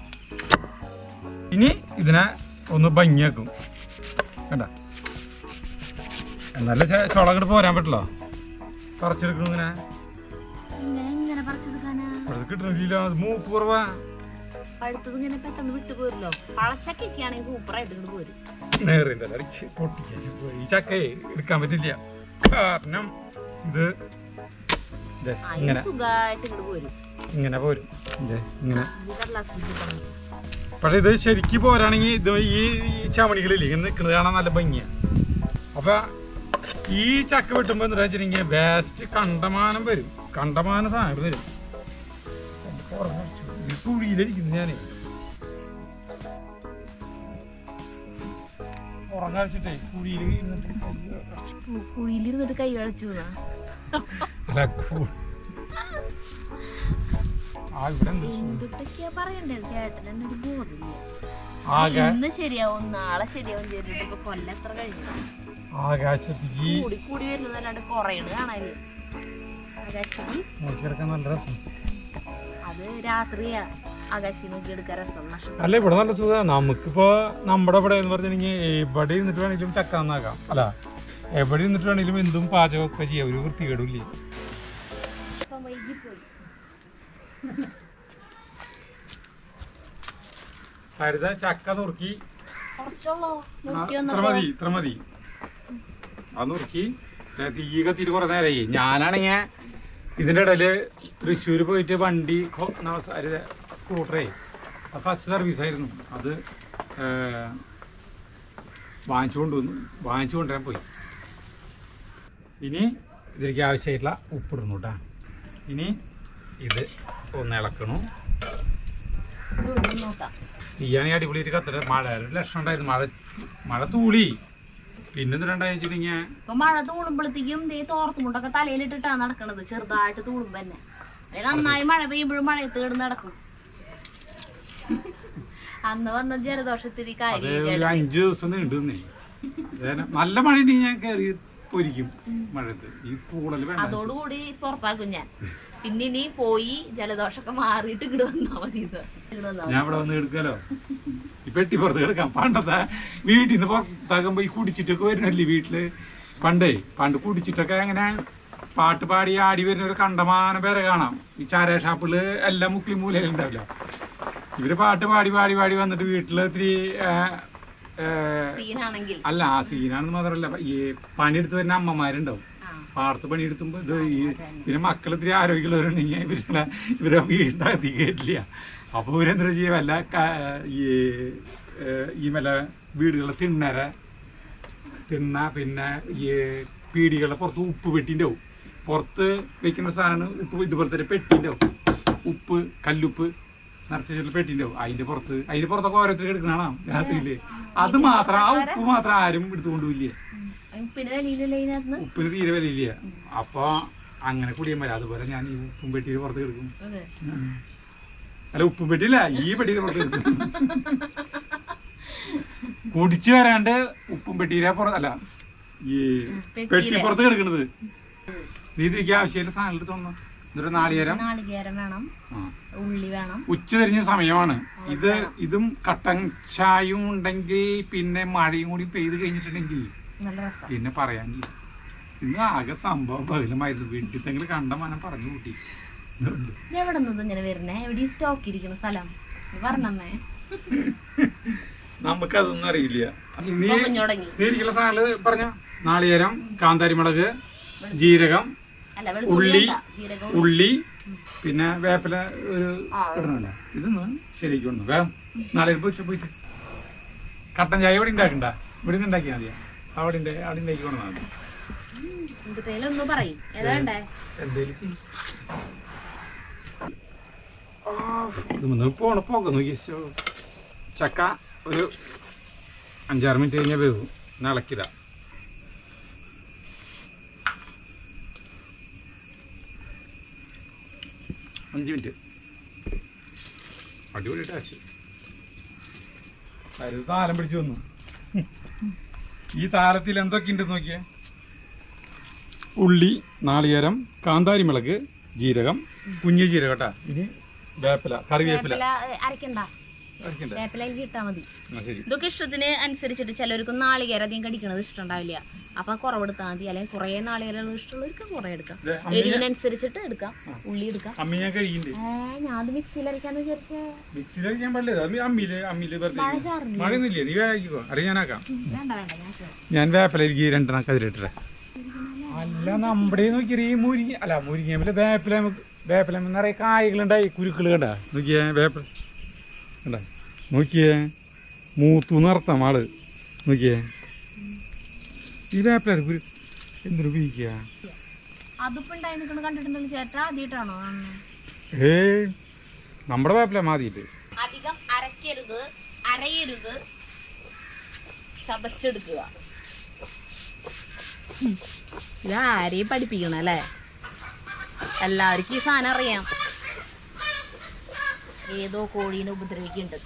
ഇനി ഇതിനെ ഒന്ന് ഭംഗിയാക്കും കണ്ട എന്നാലേ ചെ- ചുള അങ്ങോട്ട് പോരാൻ പറ്റില്ല പറിച്ചെടുക്കണം ഇങ്ങനെ ഇങ്ങനെ ഇങ്ങനെ പറിച്ചെടുക്കാനാ ഇവിടെ കിട്ടണില്ല അത് മൂക്ക് കുറവാ പഴുത്തത് ഇങ്ങനെ പെട്ടെന്ന് വിട്ടു പോരല്ലോ പഴച്ചക്കൊക്കെ ആണെങ്കിൽ സൂപ്പറായിട്ട് ഇങ്ങോട്ട് പോരും നേറിന്റെ അടിച്ച് പൊട്ടിക്കാൻ പോയി ഈ ചക്കയെ എടുക്കാൻ പറ്റില്ല കാരണം ഇത് ദേ, ആ ഇങ്ങനെ സുഖമായിട്ട് ഇങ്ങോട്ട് പോരും ഇങ്ങനെ പോരും ദേ, ഇങ്ങനെ ഇത് കടലാസിൽ കിട്ടണം പക്ഷെ ഇത് ശരിക്ക് പോരാണെങ്കിൽ ഇത് ഈ ഈ ചമണികളില്ലേ ഇങ്ങനെ നിൽക്കുന്നത് കാണാൻ നല്ല ഭംഗിയാണ് അപ്പൊ ഈ ചക്ക വെട്ടുമ്പോ എന്താ വെച്ചിട്ടുണ്ടെങ്കിൽ വേസ്റ്റ് കണ്ടമാനം വരും കണ്ടമാനം സാധനങ്ങൾ വരും ഇത് കുഴിയിലിരിക്കുന്നു ഞാനേ ഉറങ്ങാൻ വെച്ചിട്ടേ കുഴിയിൽ ഇരുന്നിട്ട് കയ്യ് കുഴിയിലിരുന്നിട്ട് കൈ കളിച്ചു അല്ല കു- ആ ഇവിടെ എന്ത് എന്തൊക്കെയാ പറയണ്ടേ ചേട്ടൻ എന്നെ ഒരു ബോധമില്ല ആകാ ഇന്ന് ശരിയാവും നാളെ ശരിയാവും ചെയ്തിട്ട് ഇപ്പൊ കൊല്ലം എത്ര കഴിഞ്ഞു ആകാശത്തേക്ക് കൂടി കൂടി വരുന്നതല്ലാണ്ട് കുറയണ് കാണാന് ആകാശത്തേക്ക് നോക്കിയെടുക്കാൻ നല്ല രസം അത് രാത്രിയാ ആകാശി നോക്കി എടുക്കാൻ രസം നഷ്ടം അല്ല ഇവിടെ നല്ല സുഖമാണ് നമുക്കിപ്പോ നമ്മുടെ ഇവിടെ എന്ന് പറഞ്ഞിട്ടുണ്ടെങ്കിൽ എവിടെ ഇരുന്നിട്ട് വേണമെങ്കിലും ചക്ക നന്നാക്കാം അല്ല എവിടെ ഇരുന്നിട്ട് വേണമെങ്കിലും എന്തും പാചകമൊക്കെ ചെയ്യാം ഒരു വൃത്തികേടില്ലേ ഇപ്പം വൈകിപ്പോയി സരിത ചക്ക നുറുക്കി കുറച്ചുള്ളോ ആ, നോക്കി ഇത്ര വന്നപ്പോ മതി ഇത്ര മതി അത് നുറുക്കി ദേ തീ കത്തിയിട്ട് കുറെ നേരമായി ഞാനാണെങ്കിൽ ഇതിന്റെ ഇടയില് തൃശ്ശൂർ പോയിട്ട് വണ്ടി കൊ- ന- സരിത സ്കൂട്ടറേ ഫസ്റ്റ് സർവീസ് ആയിരുന്നു അത് ഏ, വാങ്ങിച്ചു കൊണ്ടുവന്നു വാങ്ങിച്ചു കൊണ്ടുവരാൻ പോയി ഇനി ഇതിലേക്ക് ആവശ്യമായിട്ടുള്ള ഉപ്പിടുന്നു കേട്ടാ ഇനി ഇത് ഒന്ന് ഇളക്കണു ഇതൊന്നും നോക്കാം തീയാണെങ്കിൽ അടിപൊളിയായിട്ട് കത്തിട്ട് മഴ ഒരു ലക്ഷണം ഉണ്ടായിരുന്നു മഴ മഴ തൂളി പിന്നെ എന്തിനുണ്ടായി വെച്ചിട്ടുണ്ടെങ്കിൽ ഇപ്പൊ മഴ തൂളുമ്പോഴത്തേക്കും ദേ തോർത്തുമുണ്ടൊക്കെ തലയിലിട്ടിട്ടാ നടക്കണത് ചെറുതായിട്ട് തൂളുമ്പോ തന്നെ അല്ലെ നന്നായി മഴ പെയ്യുമ്പോഴും മഴയത്ത് കിടന്ന് നടക്കും അന്ന് വന്ന ജലദോഷത്തിന് അത് കാര്യം ഒരു ചേട്ടൻ അഞ്ചു ദിവസം നീണ്ടുന്നേ അതേനെ- നല്ല മഴ ഉണ്ടെങ്കിൽ ഞാൻ കയറി പൊരിക്കും മഴയത്ത് ഈ പൂളല് വേണ്ട അതോടുകൂടി പുറത്താക്കും ഞാൻ പിന്നെ ഇനി പോയി ജലദോഷമൊക്കെ മാറിയിട്ട് ഇങ്ങോട്ട് വന്നാ മതി ഇത് ഇങ്ങട് വന്നാ മതി. ഞാൻ ഇവിടെ വന്ന് എടുക്കാലോ ഈ പെട്ടി പുറത്ത് കിടക്കാം പണ്ടത്തെ വീട്ടിൽ നിന്ന് പുറത്താകുമ്പോ ഈ കുടിച്ചിട്ടൊക്കെ വരുന്നല്ലേ വീട്ടില് പണ്ടേ പണ്ട് കുടിച്ചിട്ടൊക്കെ അങ്ങനെ പാട്ട് പാടി ആടി വരുന്ന ഒരു കണ്ടമാനം പേരെ കാണാം ഈ ചാര ഷാപ്പില് എല്ലാം മുക്കിലും മൂലയിലും ഉണ്ടാവില്ല ഇവര് പാട്ട് പാടി പാടി പാടി വന്നിട്ട് വീട്ടില് ഇത്തിരി ആ, ആ, സീനാണെങ്കിൽ അല്ല ആ സീനാണെന്ന് മാത്രമല്ല ഈ പണിയെടുത്ത് വരുന്ന അമ്മമാരുണ്ടാവും ആ പാടത്ത് പണിയെടുക്കുമ്പോ ഇത് ഈ പിന്നെ മക്കൾ ഇത്തിരി ആരോഗ്യമുള്ളവരുണ്ടെങ്കിൽ ഇവരെ ഇവരെ വീടിനകത്ത് കയറ്റില്ല അപ്പൊ ഇവരെന്താ ചെയ്യുക വല്ല ക- ഈ ഏഹ്, ഈ മല വീടുകളെ തിണ്ണര തിണ്ണ പിന്നെ ഈ പീടികളുടെ പുറത്ത് ഉപ്പ് പെട്ടിണ്ടാവും പുറത്ത് വെക്കുന്ന സാധനമാണ് ഉപ്പ് ഇതുപോലത്തെ ഒരു പെട്ടിണ്ടാവും ഉപ്പ് കല്ലുപ്പ് നിറച്ച പെട്ടിണ്ടാവും അതിന്റെ പുറത്ത് അതിന്റെ പുറത്തൊക്കെ ഓരോരുത്തർ എടുക്കണാണോ രാത്രിയില് അത് മാത്രം ആ ഉപ്പ് മാത്രം ആരും എടുത്തുകൊണ്ടുപോയില്ലേ പിന്നെ വെളിയിലല്ലേ ഇതിനകത്ത് ഉപ്പിന് തീരെ വിലയില്ല അപ്പൊ അങ്ങനെ കുടിയാൻ പറ്റില്ല അതുപോലെ ഞാൻ ഈ ഉപ്പും പെട്ടിയിൽ പുറത്ത് കിടക്കും അതെ ഉം. അല്ല ഉപ്പും പെട്ടിയില്ല ഈ പെട്ടിയിൽ പുറത്ത് കിടക്കും കുടിച്ചു വരാണ്ട് ഉപ്പും പെട്ടിയിലെ പുറത്ത് അല്ല ഈ പെട്ടിയിലെ. പെട്ടി പുറത്ത് കിടക്കണത് നീ ഇതിലേക്ക് ആവശ്യമില്ല സാധനം എടുത്ത് തോന്നുന്നു എന്നിട്ട് നാളികേരം നാളികേരം വേണം ആ. ഉള്ളി വേണം ഉച്ച തിരിഞ്ഞ സമയമാണ് ഇത് ഇതും കട്ടൻ ചായയും ഉണ്ടെങ്കിൽ പിന്നെ മഴയും കൂടി പെയ്ത് കഴിഞ്ഞിട്ടുണ്ടെങ്കിൽ നല്ല രസം പിന്നെ പറയാൻ ഇന്ന് ആകെ സംഭവം പകലമായിരുന്നു വീട്ടിൽ തെങ്കിലും കണ്ട മനം പറഞ്ഞു കൂട്ടി ഇതുണ്ട്. ഇത് എവിടെ നിന്ന് ഇങ്ങനെ വരുന്നേ എവിടെ സ്റ്റോക്ക് ഇരിക്കുന്ന സ്ഥലം ഇത് പറഞ്ഞമ്മേ നമുക്കതൊന്നും അറിയില്ല അല്ല, നീ പൊകഞ്ഞു തുടങ്ങി നീ ഇരിക്കുന്ന സാധനങ്ങള് പറഞ്ഞ നാളികേരം കാന്താരിമുളക് ജീരകം അല്ല വെളുത്തുള്ളി ഉള്ളി വേണ്ട, ജീരകം ഉള്ളി പിന്നെ വേപ്പില ഒരു ആ. ഇടണല്ലോ ഇതൊന്ന് ശരിക്കും ഒന്ന് വേഗം നാളെ പോയി പോയിട്ട് കട്ടൻ ചായ ഇവിടെ ഉണ്ടാക്കണ്ട ഇവിടെ നിന്ന് ഉണ്ടാക്കിയാൽ മതിയാ അവിടെ ഉണ്ട് അവിടെ ഉണ്ടാക്കി കൊണ്ടാൽ മതി എന്തിട്ടേലും ഒന്ന് പറയും ഏതാണ്ടേ എന്തേലും ചെയ്യ്. ഇതൊന്ന് പോണ പോക നോക്കി ശോ. ചക്ക ഒരു അഞ്ചാറ് മിനിറ്റ് കഴിഞ്ഞാൽ വേവും ഇളക്കില്ല അഞ്ച് മിനിറ്റ് അടിപൊളി ടേസ്റ്റ് അത് താലം പിടിച്ചു വന്നു ഈ താലത്തിൽ എന്തൊക്കെ ഉണ്ട് നോക്കിയേ ഉള്ളി നാളികേരം കാന്താരി മുളക് ജീരകം കുഞ്ഞു ജീരകം കേട്ടാ ഇനി വേപ്പില കറിവേപ്പില വേപ്പില ഏ, അരക്കണ്ട അരക്കണ്ടേ? വേപ്പില എനിക്ക് ഇട്ടാ മതി ആ, ശരി ഇതൊക്കെ ഇഷ്ടത്തിന് അനുസരിച്ചിട്ട് ചിലർക്ക് നാളികേരം അധികം കടിക്കണത് ഇഷ്ടമുണ്ടാവില്ല അപ്പൊ കുറവെടുത്താൽ മതി അല്ലെങ്കിൽ കുറെ നാളികേരം ഇഷ്ടമുള്ളവർക്ക് കുറെ എടുക്കാം ദേ, അമ്മ എരിവിനനുസരിച്ചിട്ട് എടുക്കാം ഉള്ളി എടുക്കാം അമ്മ ഞാൻ കഴിയുന്നുണ്ട് ഏ ഞാൻ അത് മിക്സിയിൽ അരക്കാന്ന് വിചാരിച്ചേ മിക്സിയിൽ ഞാൻ പാടില്ല അത് അമ്മിയില് അമ്മിയില് വെറുതെ മഴ ചാറില്ലേ? മഴയൊന്നുമില്ലേ നീ വേഗിക്കോ അറിയാനാക്കാം വേണ്ട വേണ്ട ഞാൻ ഇട്ടു. ഞാൻ വേപ്പിലേക്ക് രണ്ടെണ്ണം കതിരിട്ടെ അല്ല നമ്മുടെ നോക്കിയ ഈ മുരിങ്ങ അല്ല മുരിങ്ങ വേപ്പില വേപ്പില നിറയെ കായകളുണ്ടായി കുരുക്കൾ കണ്ട നോക്കിയേ വേപ്പില കണ്ട നോക്കിയേ മൂത്തു നിർത്താം ആള് നോക്കിയേ ഈ വേപ്പില കുരു എന്തിനു ഉപയോഗിക്കുക അതിപ്പോ ഉണ്ടായി നിൽക്കണ കണ്ടിട്ടുണ്ടല്ലോ ചേട്ടാ ആദ്യമായിട്ടാണോ കാണുന്നത്? ഏയ് നമ്മുടെ വേപ്പില മാതിയിട്ട് അധികം അരക്കരുത് അരയരുത് ചതച്ചെടുക്കുക ഉം. ഇതാരെയും പഠിപ്പിക്കണം അല്ലേ എല്ലാവർക്കും ഈ സാധനം അറിയാം ഏതോ കോഴീനെ ഉപദ്രവിക്കുന്നുണ്ട്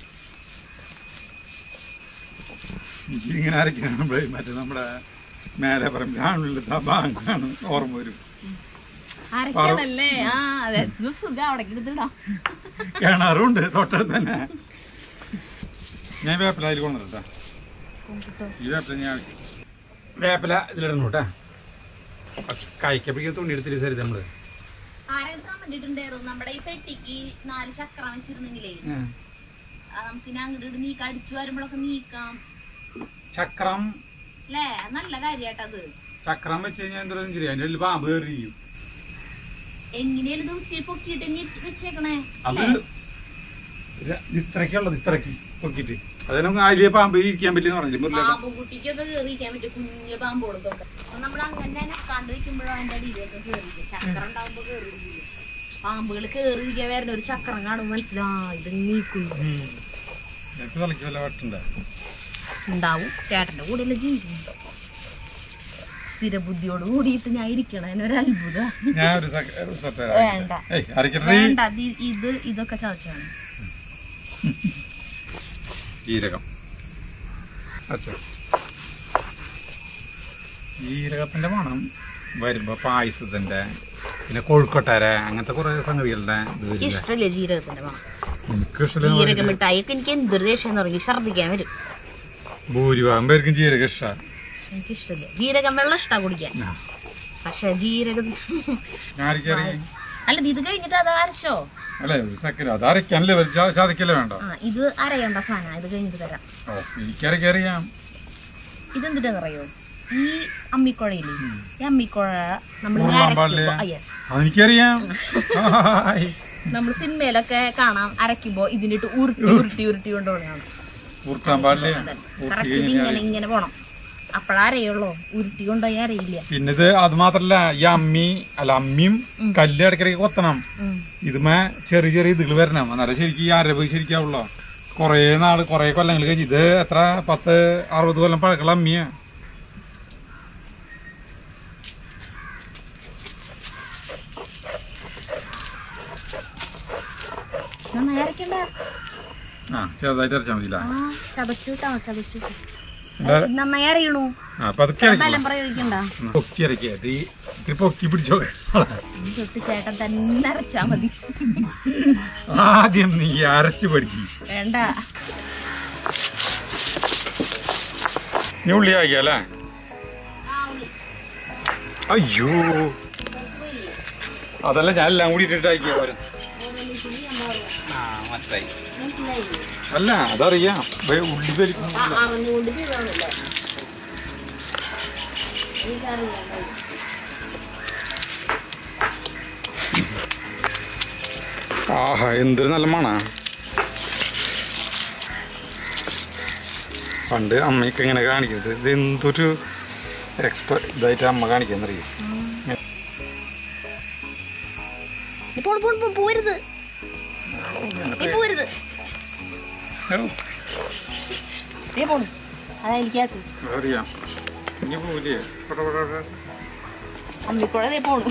ഇങ്ങനെ അരയ്ക്കുമ്പോഴേ മറ്റേ നമ്മുടെ മേലെ പറമ്പിലാണുള്ളത് ആ ബാങ്കാണ് ഓർമ്മ വരും അരക്കണല്ലേ ആ അതെ ഇത് സുഖം അവിടെ എടുത്തിടാം കിണറുണ്ട് തൊട്ടടുത്ത് തന്നെ ഞാൻ വേപ്പില അതിൽ കൊണ്ടുവരട്ടാ ഈ വേപ്പില ഞാൻ വേപ്പില ഇതിലിടണം കേട്ടാ കഴിക്കപ്പിടിക്കുന്ന തുണി എടുത്തിട്ട് തരുത് നമ്മള് ആരെടുത്ത് കമന്റിട്ടുണ്ടായിരുന്നു നമ്മുടെ ഈ പെട്ടിക്ക് നാല് ചക്രം വെച്ചിരുന്നെങ്കിലേ ആ, നമുക്ക് ഇനി അങ്ങോട്ട് നീക്കാം അടിച്ചു വരുമ്പോഴൊക്കെ നീക്കാം ചക്രം അല്ലേ നല്ല കാര്യാട്ടത് ചക്രം വെച്ച് കഴിഞ്ഞാൽ എന്താ ശരി അതിന്റെ ഉള്ളിൽ പാമ്പ് കയറിയും എങ്ങനെയാലും ഇത് ഉത്തി പൊക്കിയിട്ട് ഇനി വെച്ചേക്കണേ അത് ര- ഇത്രയ്ക്കുള്ളത് ഇത്രയ്ക്ക് പൊക്കിട്ട് അത് നമുക്ക് അതിലെ പാമ്പ് ഇരിക്കാൻ പറ്റിയെന്ന് പറഞ്ഞില്ലേ മുല്ല പാമ്പ് കുട്ടിക്കൊക്കെ കേറിയിരിക്കാൻ പറ്റും കുഞ്ഞു പാമ്പോളത്തൊക്കെ അപ്പൊ നമ്മൾ അങ്ങനെ തന്നെ കണ്ടു വെക്കുമ്പോഴും അതിന്റെ അടിയിലേക്ക് കേറിയിരിക്കും ചക്രം ഉണ്ടാവുമ്പോ കേറിയിരിക്കും പാമ്പുകൾ കേറിയിരിക്കാൻ വരുന്ന ഒരു ചക്രം കാണുമ്പോൾ മനസ്സിലാ ഇത് നീക്കും എനിക്ക് തലയ്ക്ക് വല്ല വട്ടുണ്ട് ഉണ്ടാവും ചേട്ടന്റെ കൂടെ അല്ലേ ജീവിക്കുന്നുണ്ടോ സ്ഥിരബുദ്ധിയോട് കൂടിയിട്ട് ഞാൻ ഇരിക്കണ ഒരു അത്ഭുത ഞാൻ ഒരു സെ- ഒരു സെറ്റ് വേണ്ട. ഏയ് അരക്കട്ടെ വേണ്ട ഇത് ഇത് ഇതൊക്കെ ചതച്ചാണ് ജീരകം അച്ഛോ ജീരകത്തിന്റെ മണം വരുമ്പോ പായസത്തിന്റെ പിന്നെ കൊഴുക്കൊട്ടാര അങ്ങനത്തെ കുറെ സംഗതികളുടെ ഇത് എനിക്ക് വരില്ലേ ഇഷ്ടല്ലേ ജീരകത്തിന്റെ മണം എനിക്ക് ഇഷ്ടമില്ല ജീരക മിഠായിക്ക് എനിക്ക് എന്തൊരു ദേഷ്യം തുടങ്ങി ഛർദിക്കാൻ വരും ഭൂരിഭാഗം പേർക്കും ജീരകം ഇഷ്ടമാണ് എനിക്ക് ഇഷ്ടമില്ല ജീരകം വെള്ളം ഇഷ്ടാ കുടിക്കാൻ പക്ഷെ ജീരകം ഞാൻ അരക്കറിയും അല്ല ഇത് കഴിഞ്ഞിട്ട് അത് അരച്ചോ അല്ലേ ഒരു സെക്കൻഡ് അത് അരയ്ക്കാനല്ലേ വരും ചാ- ചതയ്ക്കല്ലേ വേണ്ട ആ ഇത് അരയേണ്ട സാധനം ഇത് കഴിഞ്ഞിട്ട് തരാം ഓ എനിക്കരക്കറിയാം ഇതെന്തിട്ടാന്നറിയോ ഈ അമ്മിക്കുഴയില്ലേ ഈ അമ്മിക്കുഴ നമ്മൾ ഉരുളാൻ പാടില്ല. യെസ് അതെനിക്കറിയാം ഹായ്. നമ്മൾ സിനിമയിലൊക്കെ കാണാം അരയ്ക്കുമ്പോ ഇതിനിട്ട് ഉരുട്ടി ഉരുട്ടി ഉരുട്ടി കൊണ്ടുപോകണം ഉരുട്ടാൻ പാടില്ലേ ഉരുട്ടി കറക്റ്റ് ഇത് ഇങ്ങനെ ഇങ്ങനെ പോണം അപ്പഴാ അരയുള്ളൂ ഉരുട്ടി കൊണ്ടുപോയി അരയില്ല പിന്നെ ഇത് അത് മാത്രല്ല ഈ അമ്മി അല്ല അമ്മിയും കല്ല് ഇടയ്ക്കിടയ്ക്ക് കൊത്തണം ഉം. ഇതുമേ ചെറിയ ചെറിയ ഇതുകൾ വരണം അന്നേരം ശരിക്കും ഈ അരവ് ശരിക്കാവുള്ളോ കൊറേ നാള് കൊറേ കൊല്ലങ്ങൾ കഴിഞ്ഞ് ഇത് എത്ര പത്ത് അറുപത് കൊല്ലം പഴക്കമുള്ള അമ്മിയാ നന്നായി അരക്കണ്ട ആ ചെറുതായിട്ട് അരച്ചാൽ മതിയില്ല ആ ചതച്ചു വിട്ടാ ചതച്ചു വിട്ടോ. എന്താ നന്നായി അറിയണു ആ പതുക്കെ അരയ്ക്കണം ബലം പ്രയോഗിക്കണ്ട പൊക്കി അരക്കിയായിട്ട് ഈ ഇത്തിരി പൊക്കി പിടിച്ചോ ഈ തൊട്ട് ചേട്ടൻ തന്നെ അരച്ചാ മതി ആദ്യം നീ അരച്ചു പഠിക്കും വേണ്ട നീ ഉള്ളി ആക്കിയല്ലേ അയ്യോ അതല്ല ഞാൻ എല്ലാം കൂടി ഇട്ടിട്ട് ആക്കിയ പോരെ ആ മനസ്സിലായി അല്ല അതറിയാം വേ- ഉള്ളി വലിക്കും അറിഞ്ഞുകൊണ്ട് ചെയ്താണല്ലേ ആഹാ എന്തൊരു നല്ല മണ പണ്ട് അമ്മയൊക്കെ ഇങ്ങനെ കാണിക്കുന്നത് ഇത് എന്തൊരു എക്സ്പെർട്ട് ഇതായിട്ട് അമ്മ കാണിക്കുന്നറിയും നീ പോണ് പോണ് പോണ് പോരുത് നീ പോരുത് നീ പോണു അതാ എനിക്കകത്ത് അറിയാം ഇനി പോവില്ലേ പൊട പൊട പൊട. അമ്മിക്കുഴ നീ പോണു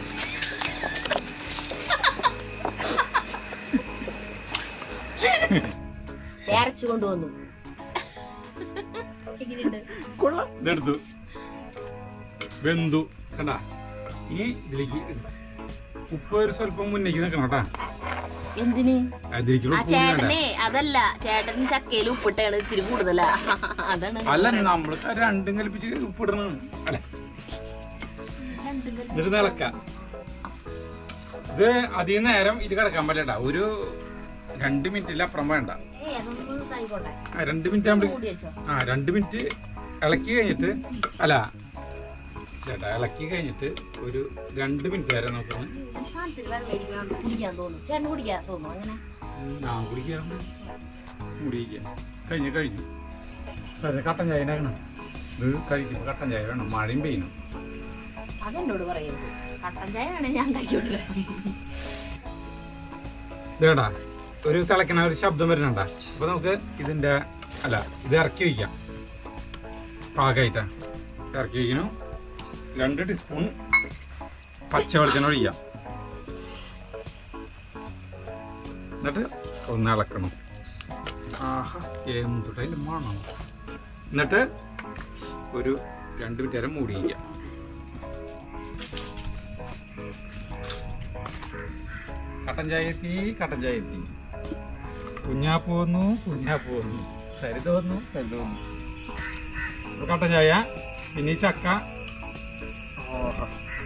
ദേ അരച്ചു കൊണ്ടുവന്നു എങ്ങനെയുണ്ട് കൊള്ളാം ഇതെടുത്തു വെന്തു കണ്ടാ ഇനി ഇതിലേക്ക് ഇട്. ഉപ്പ് ഒരു സ്വല്പം മുന്നേക്ക് നിൽക്കണം കേട്ടാ എന്തിന് അതിലേക്ക് ആ ഉപ്പ് വേണ്ട ചേട്ടനെ അതല്ല ചേട്ടൻ ചക്കയിൽ ഉപ്പിട്ടാണ് ഇത്തിരി കൂടുതലാ അതാണ് അല്ല നമ്മൾ രണ്ടും കൽപ്പിച്ച് ഉപ്പിടണം അല്ല എന്നിട്ട് നിളക്ക ഇത് അധികം നേരം ഇത് കിടക്കാൻ പറ്റണ്ട ഒരു രണ്ട് മിനിറ്റിൽ അപ്പുറം വേണ്ട ഏയ് അതൊന്നും ആയിക്കോട്ടെ ആ, രണ്ട് മിനിറ്റ് ആകുമ്പോൾ മൂടി വെച്ചോ ആ രണ്ട് മിനിറ്റ് ഇളക്കി കഴിഞ്ഞിട്ട് അല്ല ചേട്ടാ ഇളക്കി കഴിഞ്ഞിട്ട് ഒരു രണ്ട് മിനിറ്റ് വരെ നോക്കണം ഈ സാധനത്തിൽ വെള്ളം ഇരിക്കണം കുടിക്കാൻ തോന്നും ചേട്ടൻ കുടിക്കാൻ തോന്നും അങ്ങനെ ഞാൻ കുടിക്കാൻ കുടിക്കാം കഴിഞ്ഞു കഴിഞ്ഞു അതെ കട്ടൻ ചായ ഉണ്ടാക്കണം ഇത് കഴിക്കുമ്പോൾ കട്ടൻ ചായ വേണം മഴയും പെയ്യണം അതെന്നോട് പറയരുത് കട്ടൻ ചായ വേണേ ഞാൻ ഉണ്ടാക്കിയോട്ടില്ല ഇതേടാ ഒരു തിളക്കണ ഒരു ശബ്ദം വരുന്നുണ്ട അപ്പൊ നമുക്ക് ഇതിന്റെ അല്ല ഇത് ഇറക്കി വയ്ക്കാം പാകമായിട്ടാ ഇറക്കി വയ്ക്കുന്നു രണ്ട് ടീസ്പൂൺ പച്ച വെളിച്ചെണ്ണ ഒഴിക്കാം എന്നിട്ട് ഒന്ന് ഇളക്കണം ആഹാ എന്തുടയിൽ മണം എന്നിട്ട് ഒരു രണ്ട് മിനിറ്റ് നേരം മൂടി വയ്ക്കാം കട്ടൻ ചായ എത്തി കട്ടൻ ചായ എത്തി കുഞ്ഞാപ്പ് വന്നു കുഞ്ഞാപ്പ് വന്നു സരിത വന്നു സരിത വന്നു ഒരു കട്ടൻ ചായ പിന്നെ ഈ ചക്ക ഓഹോ.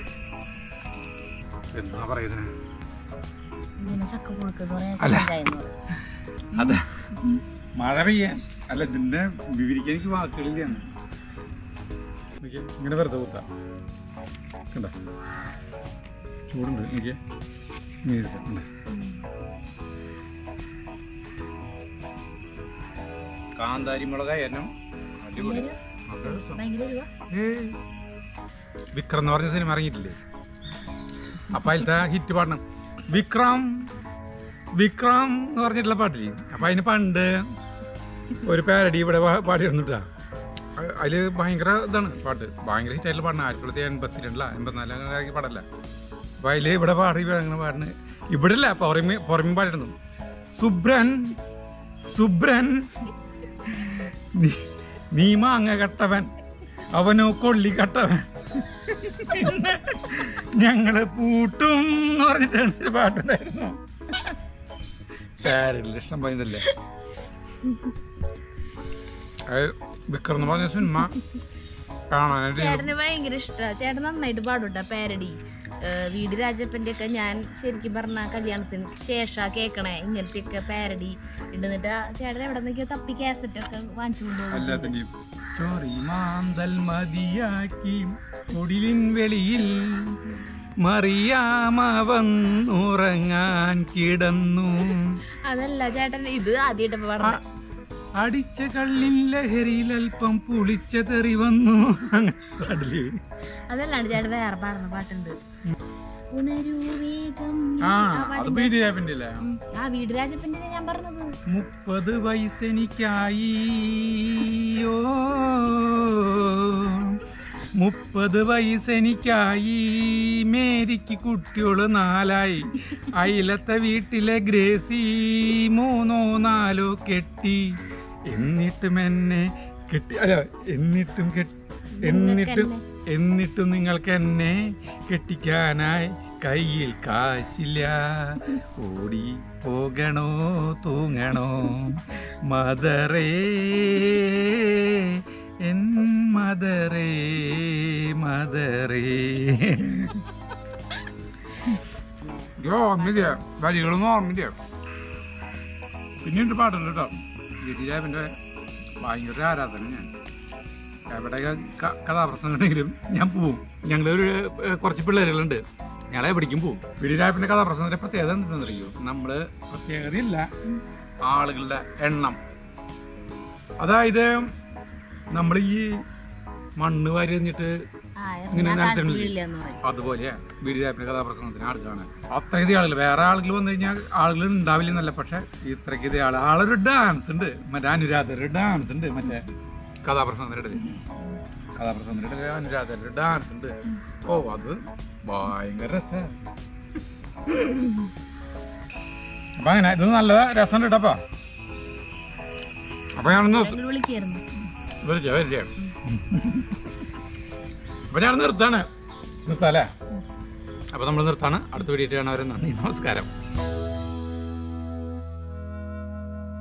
എന്നാ പറയുന്നത് ഇങ്ങനെ ചക്ക പുഴുക്കെന്ന് അല്ല. പറയാൻ അതെ മഴ പെയ്യാൻ അല്ല ഇതിന്റെ വിവരിക്കാൻ എനിക്ക് വാക്കുകളില്ല നോക്കിയേ, ഇങ്ങനെ വെറുതെ കൂത്താ കണ്ട ചൂടുണ്ട് എനിക്ക് കാന്താരി മുളകായിരുന്നു അടിപൊളി നല്ല രസം. ഭയങ്കര രൂപ ഏയ്. വിക്രം എന്ന് പറഞ്ഞ സിനിമ ഇറങ്ങിയിട്ടില്ലേ അപ്പൊ അതിലത്തെ ഹിറ്റ് പാടണം വിക്രം വിക്രം എന്ന് പറഞ്ഞിട്ടുള്ള പാട്ടില്ലേ അപ്പൊ അതിന് പണ്ട് ഒരു പാരഡി ഇവിടെ പാ- പാടിയിരുന്നിട്ടാ അ- അതില് ഭയങ്കര ഇതാണ് പാട്ട് ഭയങ്കര ഹിറ്റായിട്ടുള്ള പാടണം ആയിരത്തി തൊള്ളായിരത്തി എൺപത്തി രണ്ടിലാ എൺപത്തിനാല് അങ്ങനെ ഇറങ്ങിയ പാടല്ല അപ്പൊ അതില് ഇവിടെ പാടി അങ്ങനെ പാടുന്നത് ഇവിടെ അല്ല പുറമെ പുറമെ പാടിയിരുന്നു സുബ്രൻ സുബ്രൻ നീ- നീ മാങ്ങ കട്ടവൻ അവനോ കൊള്ളി കട്ടവൻ പിന്നെ ഞങ്ങള് പൂട്ടും എന്ന് പറഞ്ഞിട്ടാണ് ഒരു പാട്ടുണ്ടായിരുന്നു പാരഡിൽ ഇഷ്ടം പറയുന്നതല്ലേ അത് വിക്രം എന്ന് പറഞ്ഞ സിനിമ കാണാനായിട്ട് ഞാൻ- ചേട്ടന് ഭയങ്കര ഇഷ്ടമാണ് ചേട്ടൻ നന്നായിട്ട് പാടുട്ടാ പാരഡി വീട് രാജപ്പന്റെ ഒക്കെ ഞാൻ ശരിക്കും പറഞ്ഞ കല്യാണത്തിന് ശേഷാ കേക്കണേ ഇങ്ങനത്തെ ഒക്കെ പാരഡി ഇടുന്നിട്ട് ആ ചേട്ടൻ എവിടെ നിന്നൊക്കെയോ തപ്പി കാസറ്റ് ഒക്കെ വാങ്ങിച്ചു കൊണ്ടുപോകും എല്ലാത്തിന്റെയും ചോറി മാന്തൽ മതിയാക്കി കുടിലിൻ വെളിയിൽ മറിയാമ വന്നുറങ്ങാൻ കിടന്നു അതല്ല ചേട്ടൻ ഇത് ആദ്യമായിട്ട് പാടണേ അടിച്ച കള്ളിൻ ലഹരിയിൽ അല്പം പുളിച്ച തെറി വന്നു അങ്ങനെ പാടില്ലേ അതല്ലാണ്ട് ചേട്ടൻ വേറെ പാടുന്ന പാട്ടുണ്ട് ഉണരൂ വേഗം ആ ആ അത് പാട്ടിന്റെ- ബി രാപ്പിന്റെ അല്ലേ ഉം. ആ വീട് രാജപ്പന്റെ ഞാൻ പറഞ്ഞത് മുപ്പത് വയസ്സെനിക്കായി ഓ മുപ്പത് വയസ്സെനിക്കായി മേരിക്ക് കുട്ടിയോള് നാലായി അയിലത്തെ വീട്ടിലെ ഗ്രേസി മൂന്നോ നാലോ കെട്ടി എന്നിട്ടും എന്നെ കെട്ടി അല്ല എന്നിട്ടും കെട്ടി എന്നിട്ടും എന്നിട്ടും നിങ്ങൾക്ക് എന്നെ കെട്ടിക്കാനായി കയ്യിൽ കാശില്ല ഓടി പോകണോ തൂങ്ങണോ മദറേ എൻ മദറേ മദറേ ഓർമ്മില്ല വരികളൊന്നും ഓർമ്മില്ല പിന്നീട് പാട്ടുണ്ട് കേട്ടോ ഗിരിരാവിൻ്റെ ഭയങ്കര ആരാധന ഞാൻ എവിടെ ക- കഥാപ്രസംഗം ഉണ്ടെങ്കിലും ഞാൻ പോവും ഞങ്ങളൊരു ഏഹ്, കുറച്ച് പിള്ളേരുകളുണ്ട് ഞങ്ങളെ എവിടേക്കും പോവും വിടിരാപ്പിന്റെ കഥാപ്രസംഗത്തിന്റെ പ്രത്യേകത എന്താണെന്നറിയോ നമ്മള് പ്രത്യേകതയില്ല ആളുകളുടെ എണ്ണം അതായത് നമ്മൾ ഈ മണ്ണ് വാരി എറിഞ്ഞിട്ട് ആ ഇങ്ങനെ ഞാൻ നിലത്തിടില്ലേ? കാട്ടിലില്ല എന്ന് പറയും അതുപോലെ വീടിരാപ്പിന്റെ കഥാപ്രസംഗത്തിന് ആൾ കാണാൻ അത്രയ്ക്ക് ആളുകൾ വേറെ ആളുകൾ വന്നു കഴിഞ്ഞാൽ ആളുകൾ ഉണ്ടാവില്ലെന്നല്ല പക്ഷെ ഇത്രയ്ക്ക് ആള് ആളൊരു ഡാൻസ് ഉണ്ട് മറ്റേ അനുരാധ ഡാൻസ് ഉണ്ട് മറ്റേ കഥാപ്രസംഗത്തിന്റെ ഇടയിൽ കഥാപ്രസംഗത്തിന്റെ ഇടയിൽ അനുരാധ ഡാൻസ് ഉണ്ട് ഓ അത് ഭയങ്കര രസ അപ്പൊ അങ്ങനെ ഇത് നല്ല രസമുണ്ട് കേട്ടപ്പാ അപ്പൊ ഞാൻ നിർത്തും ഞങ്ങൾ വിളിക്കായിരുന്നു വരില്ല വരില്ല അപ്പൊ ഞാൻ നിർത്താണ് നിർത്താല്ലേ അപ്പൊ നമ്മൾ നിർത്താണ് അടുത്ത വീഡിയോ കാണാൻ നന്ദി നമസ്കാരം